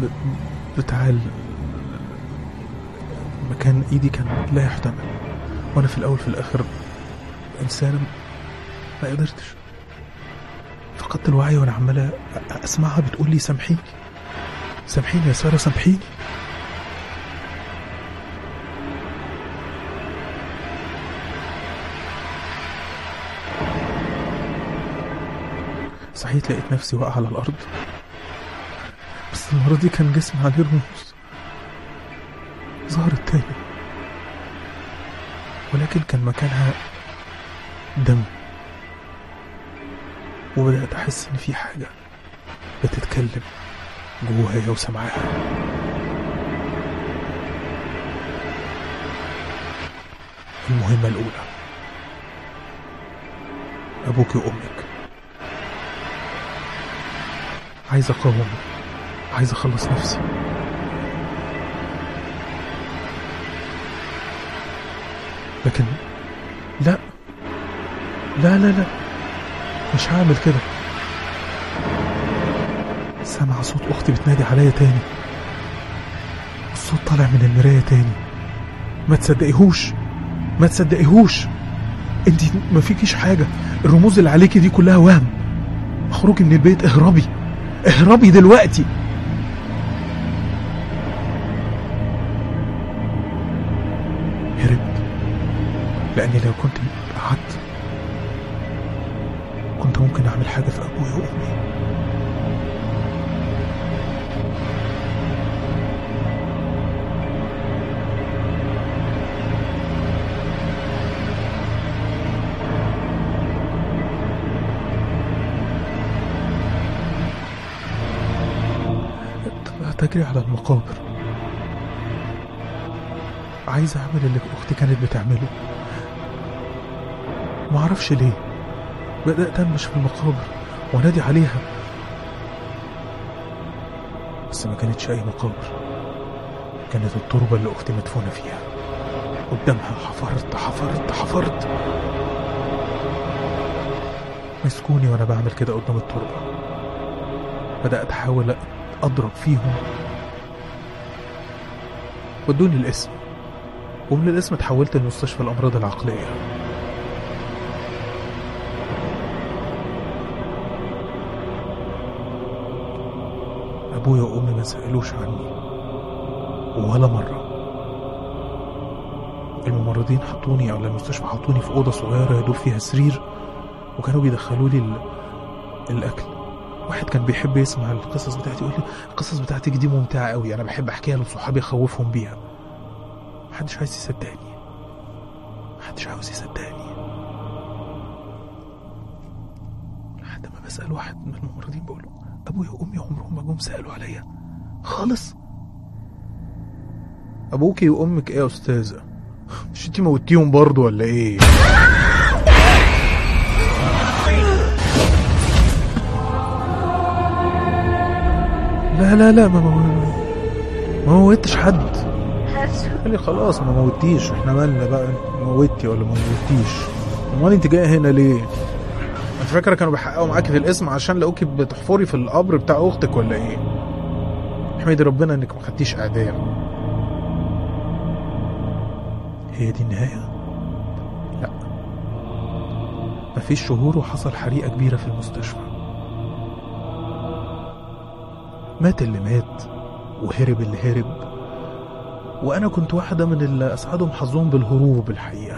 ب- بتاع ال- مكان ايدي كان لا يحتمل وانا في الاول في الاخر انسان ما قدرتش فقدت الوعي وانا عمال أ- اسمعها بتقول لي سامحيني سامحيني يا ساره سامحيني صحيت لقيت نفسي واقع على الارض بس المره دي كان جسمي عليه رموز ظهرت تاني ولكن كان مكانها دم وبدأت أحس إن في حاجة بتتكلم جوايا وسمعاها المهمة الأولى أبوك وأمك عايز أقاوم عايز أخلص نفسي لكن لا لا لا لا مش هعمل كده سامع صوت اختي بتنادي عليا تاني الصوت طالع من المرايه تاني ما تصدقيهوش ما تصدقيهوش انت ما فيكيش حاجه الرموز اللي عليكي دي كلها وهم اخرجي من البيت اهربي اهربي دلوقتي هربت لاني لو كنت قعدت كنت ممكن اعمل حاجه في ابويا وامي طلعت اجري على المقابر عايز اعمل اللي اختي كانت بتعمله ما اعرفش ليه بدأت أمشي في المقابر وأنادي عليها بس ما كانتش أي مقابر كانت التربة اللي أختي مدفونة فيها قدامها حفرت حفرت حفرت مسكوني وأنا بعمل كده قدام التربة بدأت أحاول أضرب فيهم ودوني الاسم ومن الاسم اتحولت لمستشفى الأمراض العقلية أبويا وأمي ما سألوش عني ولا مرة الممرضين حطوني أو المستشفى حطوني في أوضة صغيرة يدور فيها سرير وكانوا بيدخلوا لي ال- الأكل واحد كان بيحب يسمع القصص بتاعتي يقول لي القصص بتاعتك دي ممتعة قوي أنا بحب أحكيها لصحابي أخوفهم بيها محدش عايز يصدقني محدش عاوز يصدقني لحد ما بسأل واحد من الممرضين بقول له أبويا وأمي عمرهم ما جم سألوا عليا خالص أبوكي وأمك إيه يا أستاذة؟ مش أنتي موتيهم برضو ولا إيه؟ لا لا لا ما ما ما موتش حد قال لي خلاص ما موتيش احنا مالنا بقى موتي ولا ما موتيش امال انت جايه هنا ليه انت فاكره كانوا بيحققوا معاكي في الاسم عشان لقوكي بتحفري في القبر بتاع اختك ولا ايه احمدي ربنا انك ما خدتيش اعدام هي دي النهايه لا مفيش شهور وحصل حريقه كبيره في المستشفى مات اللي مات وهرب اللي هرب وانا كنت واحده من اللي اسعدهم حظهم بالهروب الحقيقه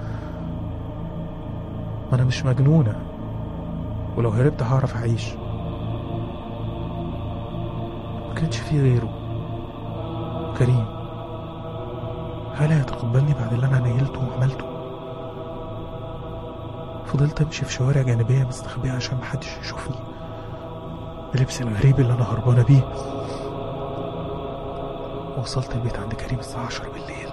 انا مش مجنونه ولو هربت هعرف اعيش ما كانش في غيره كريم هل هيتقبلني بعد اللي انا نيلته وعملته فضلت امشي في شوارع جانبيه مستخبيه عشان محدش يشوفني بلبسي الغريب اللي انا هربانه بيه وصلت البيت عند كريم الساعة عشرة بالليل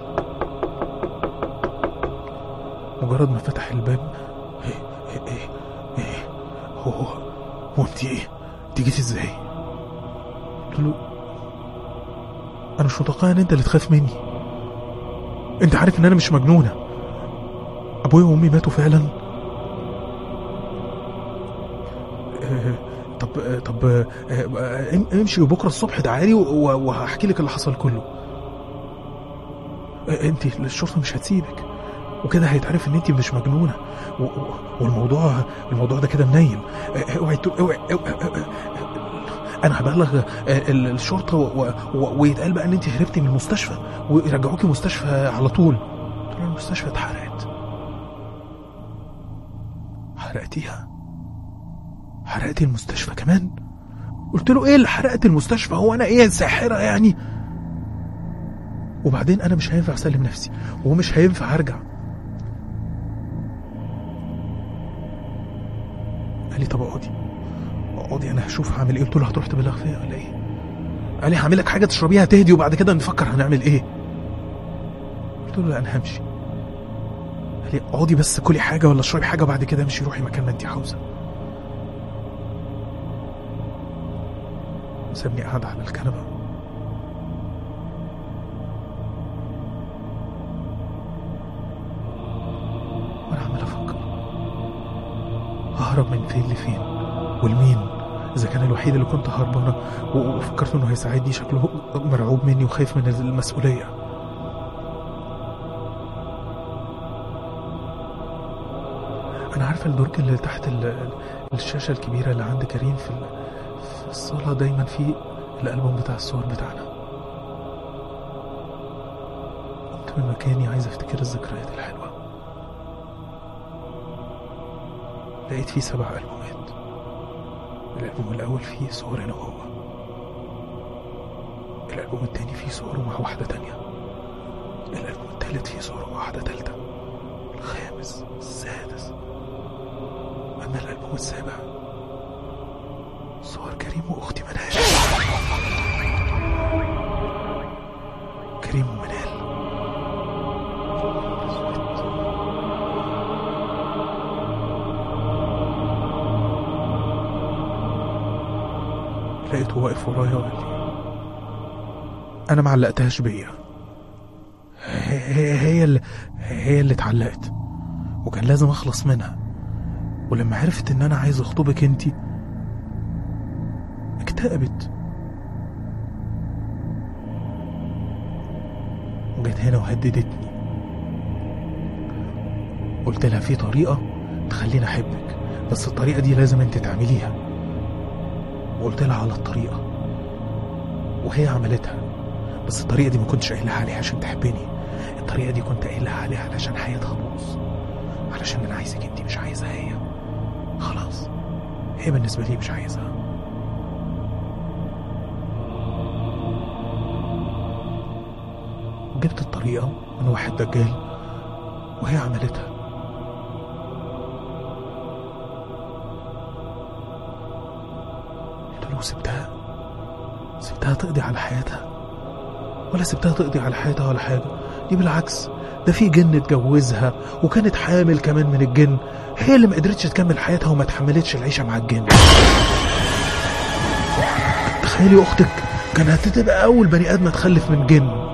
مجرد ما فتح الباب ايه ايه ايه, إيه هو هو انت ايه انت جيتي ازاي قلت له انا مش متوقع ان انت اللي تخاف مني انت عارف ان انا مش مجنونة ابويا وامي ماتوا فعلا آه، طب آه، طب آه، آه، ام- امشي وبكره الصبح تعالي و- و- وهحكي لك اللي حصل كله آه، انت الشرطه مش هتسيبك وكده هيتعرف ان انت مش مجنونه و... و... والموضوع الموضوع ده كده منيل اه، اوعي تقول- اوعي اوعي- اه، انا هبلغ اه، ال- الشرطه و... و... ويتقال بقى ان انت هربتي من المستشفى ويرجعوكي مستشفى على طول قلت له المستشفى اتحرقت حرقتيها حرقتي المستشفى كمان قلت له ايه اللي حرقت المستشفى هو انا ايه ساحره يعني وبعدين انا مش هينفع اسلم نفسي ومش هينفع ارجع قال لي طب اقعدي اقعدي انا هشوف هعمل ايه قلت له هتروح تبلغ فيا ولا ايه قال لي هعمل لك حاجه تشربيها تهدي وبعد كده نفكر هنعمل ايه قلت له لا انا همشي قال لي اقعدي بس كلي حاجه ولا اشربي حاجه وبعد كده امشي روحي مكان ما انت عاوزه سابني قاعد على الكنبه وانا عمال افكر ههرب من فين لفين والمين اذا كان الوحيد اللي كنت هربانه و- وفكرت انه هيساعدني شكله مرعوب مني وخايف من المسؤوليه انا عارفه الدرج اللي تحت ال- الشاشه الكبيره اللي عند كريم في ال- في الصاله دايما فيه الالبوم بتاع الصور بتاعنا قمت من مكاني عايز افتكر الذكريات الحلوه لقيت فيه سبع ألبومات الألبوم الأول فيه صور أنا وهو الألبوم التاني فيه صوره مع واحدة تانية الألبوم التالت فيه صوره مع واحدة تالتة الخامس السادس أما الألبوم السابع صور كريم وأختي منال كريم ومنال لقيته واقف ورايا وقال لي انا ما علقتهاش بيا هي, هي, هي اللي هي اللي اتعلقت وكان لازم اخلص منها ولما عرفت ان انا عايز اخطبك انتي اكتئبت وجت هنا وهددتني قلت لها في طريقة تخليني أحبك بس الطريقة دي لازم أنت تعمليها وقلت لها على الطريقة وهي عملتها بس الطريقة دي ما كنتش قايلها عليها عشان تحبني الطريقة دي كنت قايلها عليها علشان حياتها تبوظ علشان أنا عايزك أنت مش عايزها هي خلاص هي بالنسبة لي مش عايزها جبت الطريقة من واحد دجال وهي عملتها قلت له سبتها سبتها تقضي على حياتها ولا سبتها تقضي على حياتها ولا حاجة دي بالعكس ده في جن اتجوزها وكانت حامل كمان من الجن هي اللي ما قدرتش تكمل حياتها وما تحملتش العيشة مع الجن تخيلي أختك كانت هتبقى أول بني آدم تخلف من جن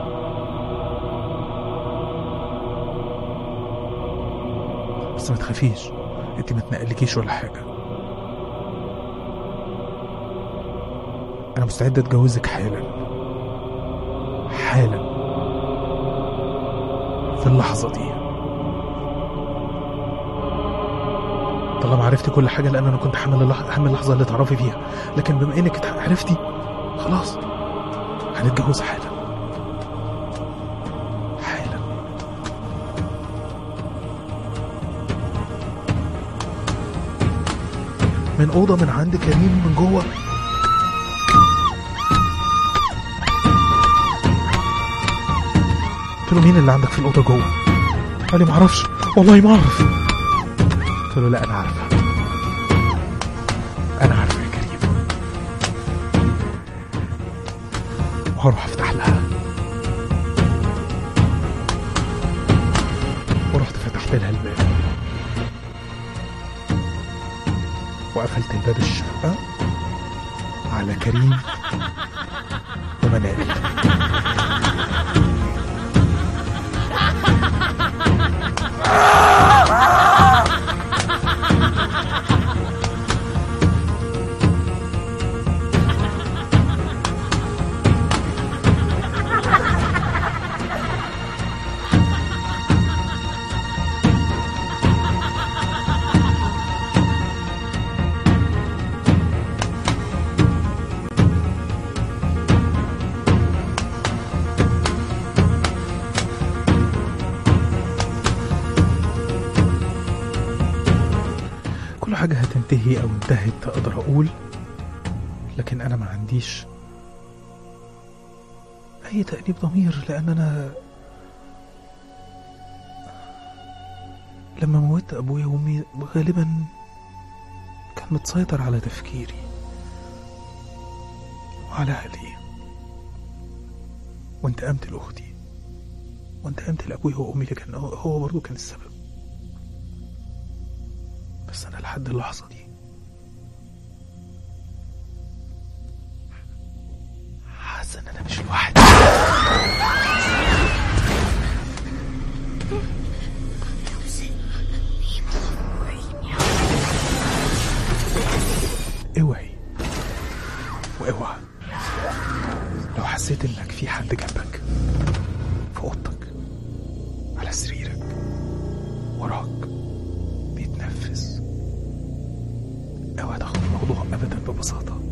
بس ما تخافيش انت ما تنقلكيش ولا حاجة أنا مستعد أتجوزك حالا حالا في اللحظة دي طالما عرفتي كل حاجة لأن أنا كنت حامل اللح... أهم اللحظة اللي تعرفي فيها لكن بما إنك اتع- عرفتي خلاص هنتجوز حالا حالا من أوضة من عند كريم من جوه قلت له مين اللي عندك في الأوضة جوه؟ قال لي معرفش والله ما أعرف قلت له لا أنا عارفة أنا عارفة يا كريم وهروح أفتح لها ورحت فتحت لها الباب وقفلت الباب الشقة على كريم ومنال تنتهي أو انتهت أقدر أقول لكن أنا ما عنديش أي تأنيب ضمير لأن أنا لما موت أبويا وأمي غالبا كان متسيطر على تفكيري وعلى عقلي وانتقمت لأختي وانتقمت لأبويا وأمي اللي كان هو- هو برضه كان السبب بس أنا لحد اللحظة دي حاسس إن أنا مش لوحدي اوعي واوعى لو حسيت انك في حد جنبك في اوضتك على سريرك وراك بيتنفس اوعى تاخد الموضوع ابدا ببساطه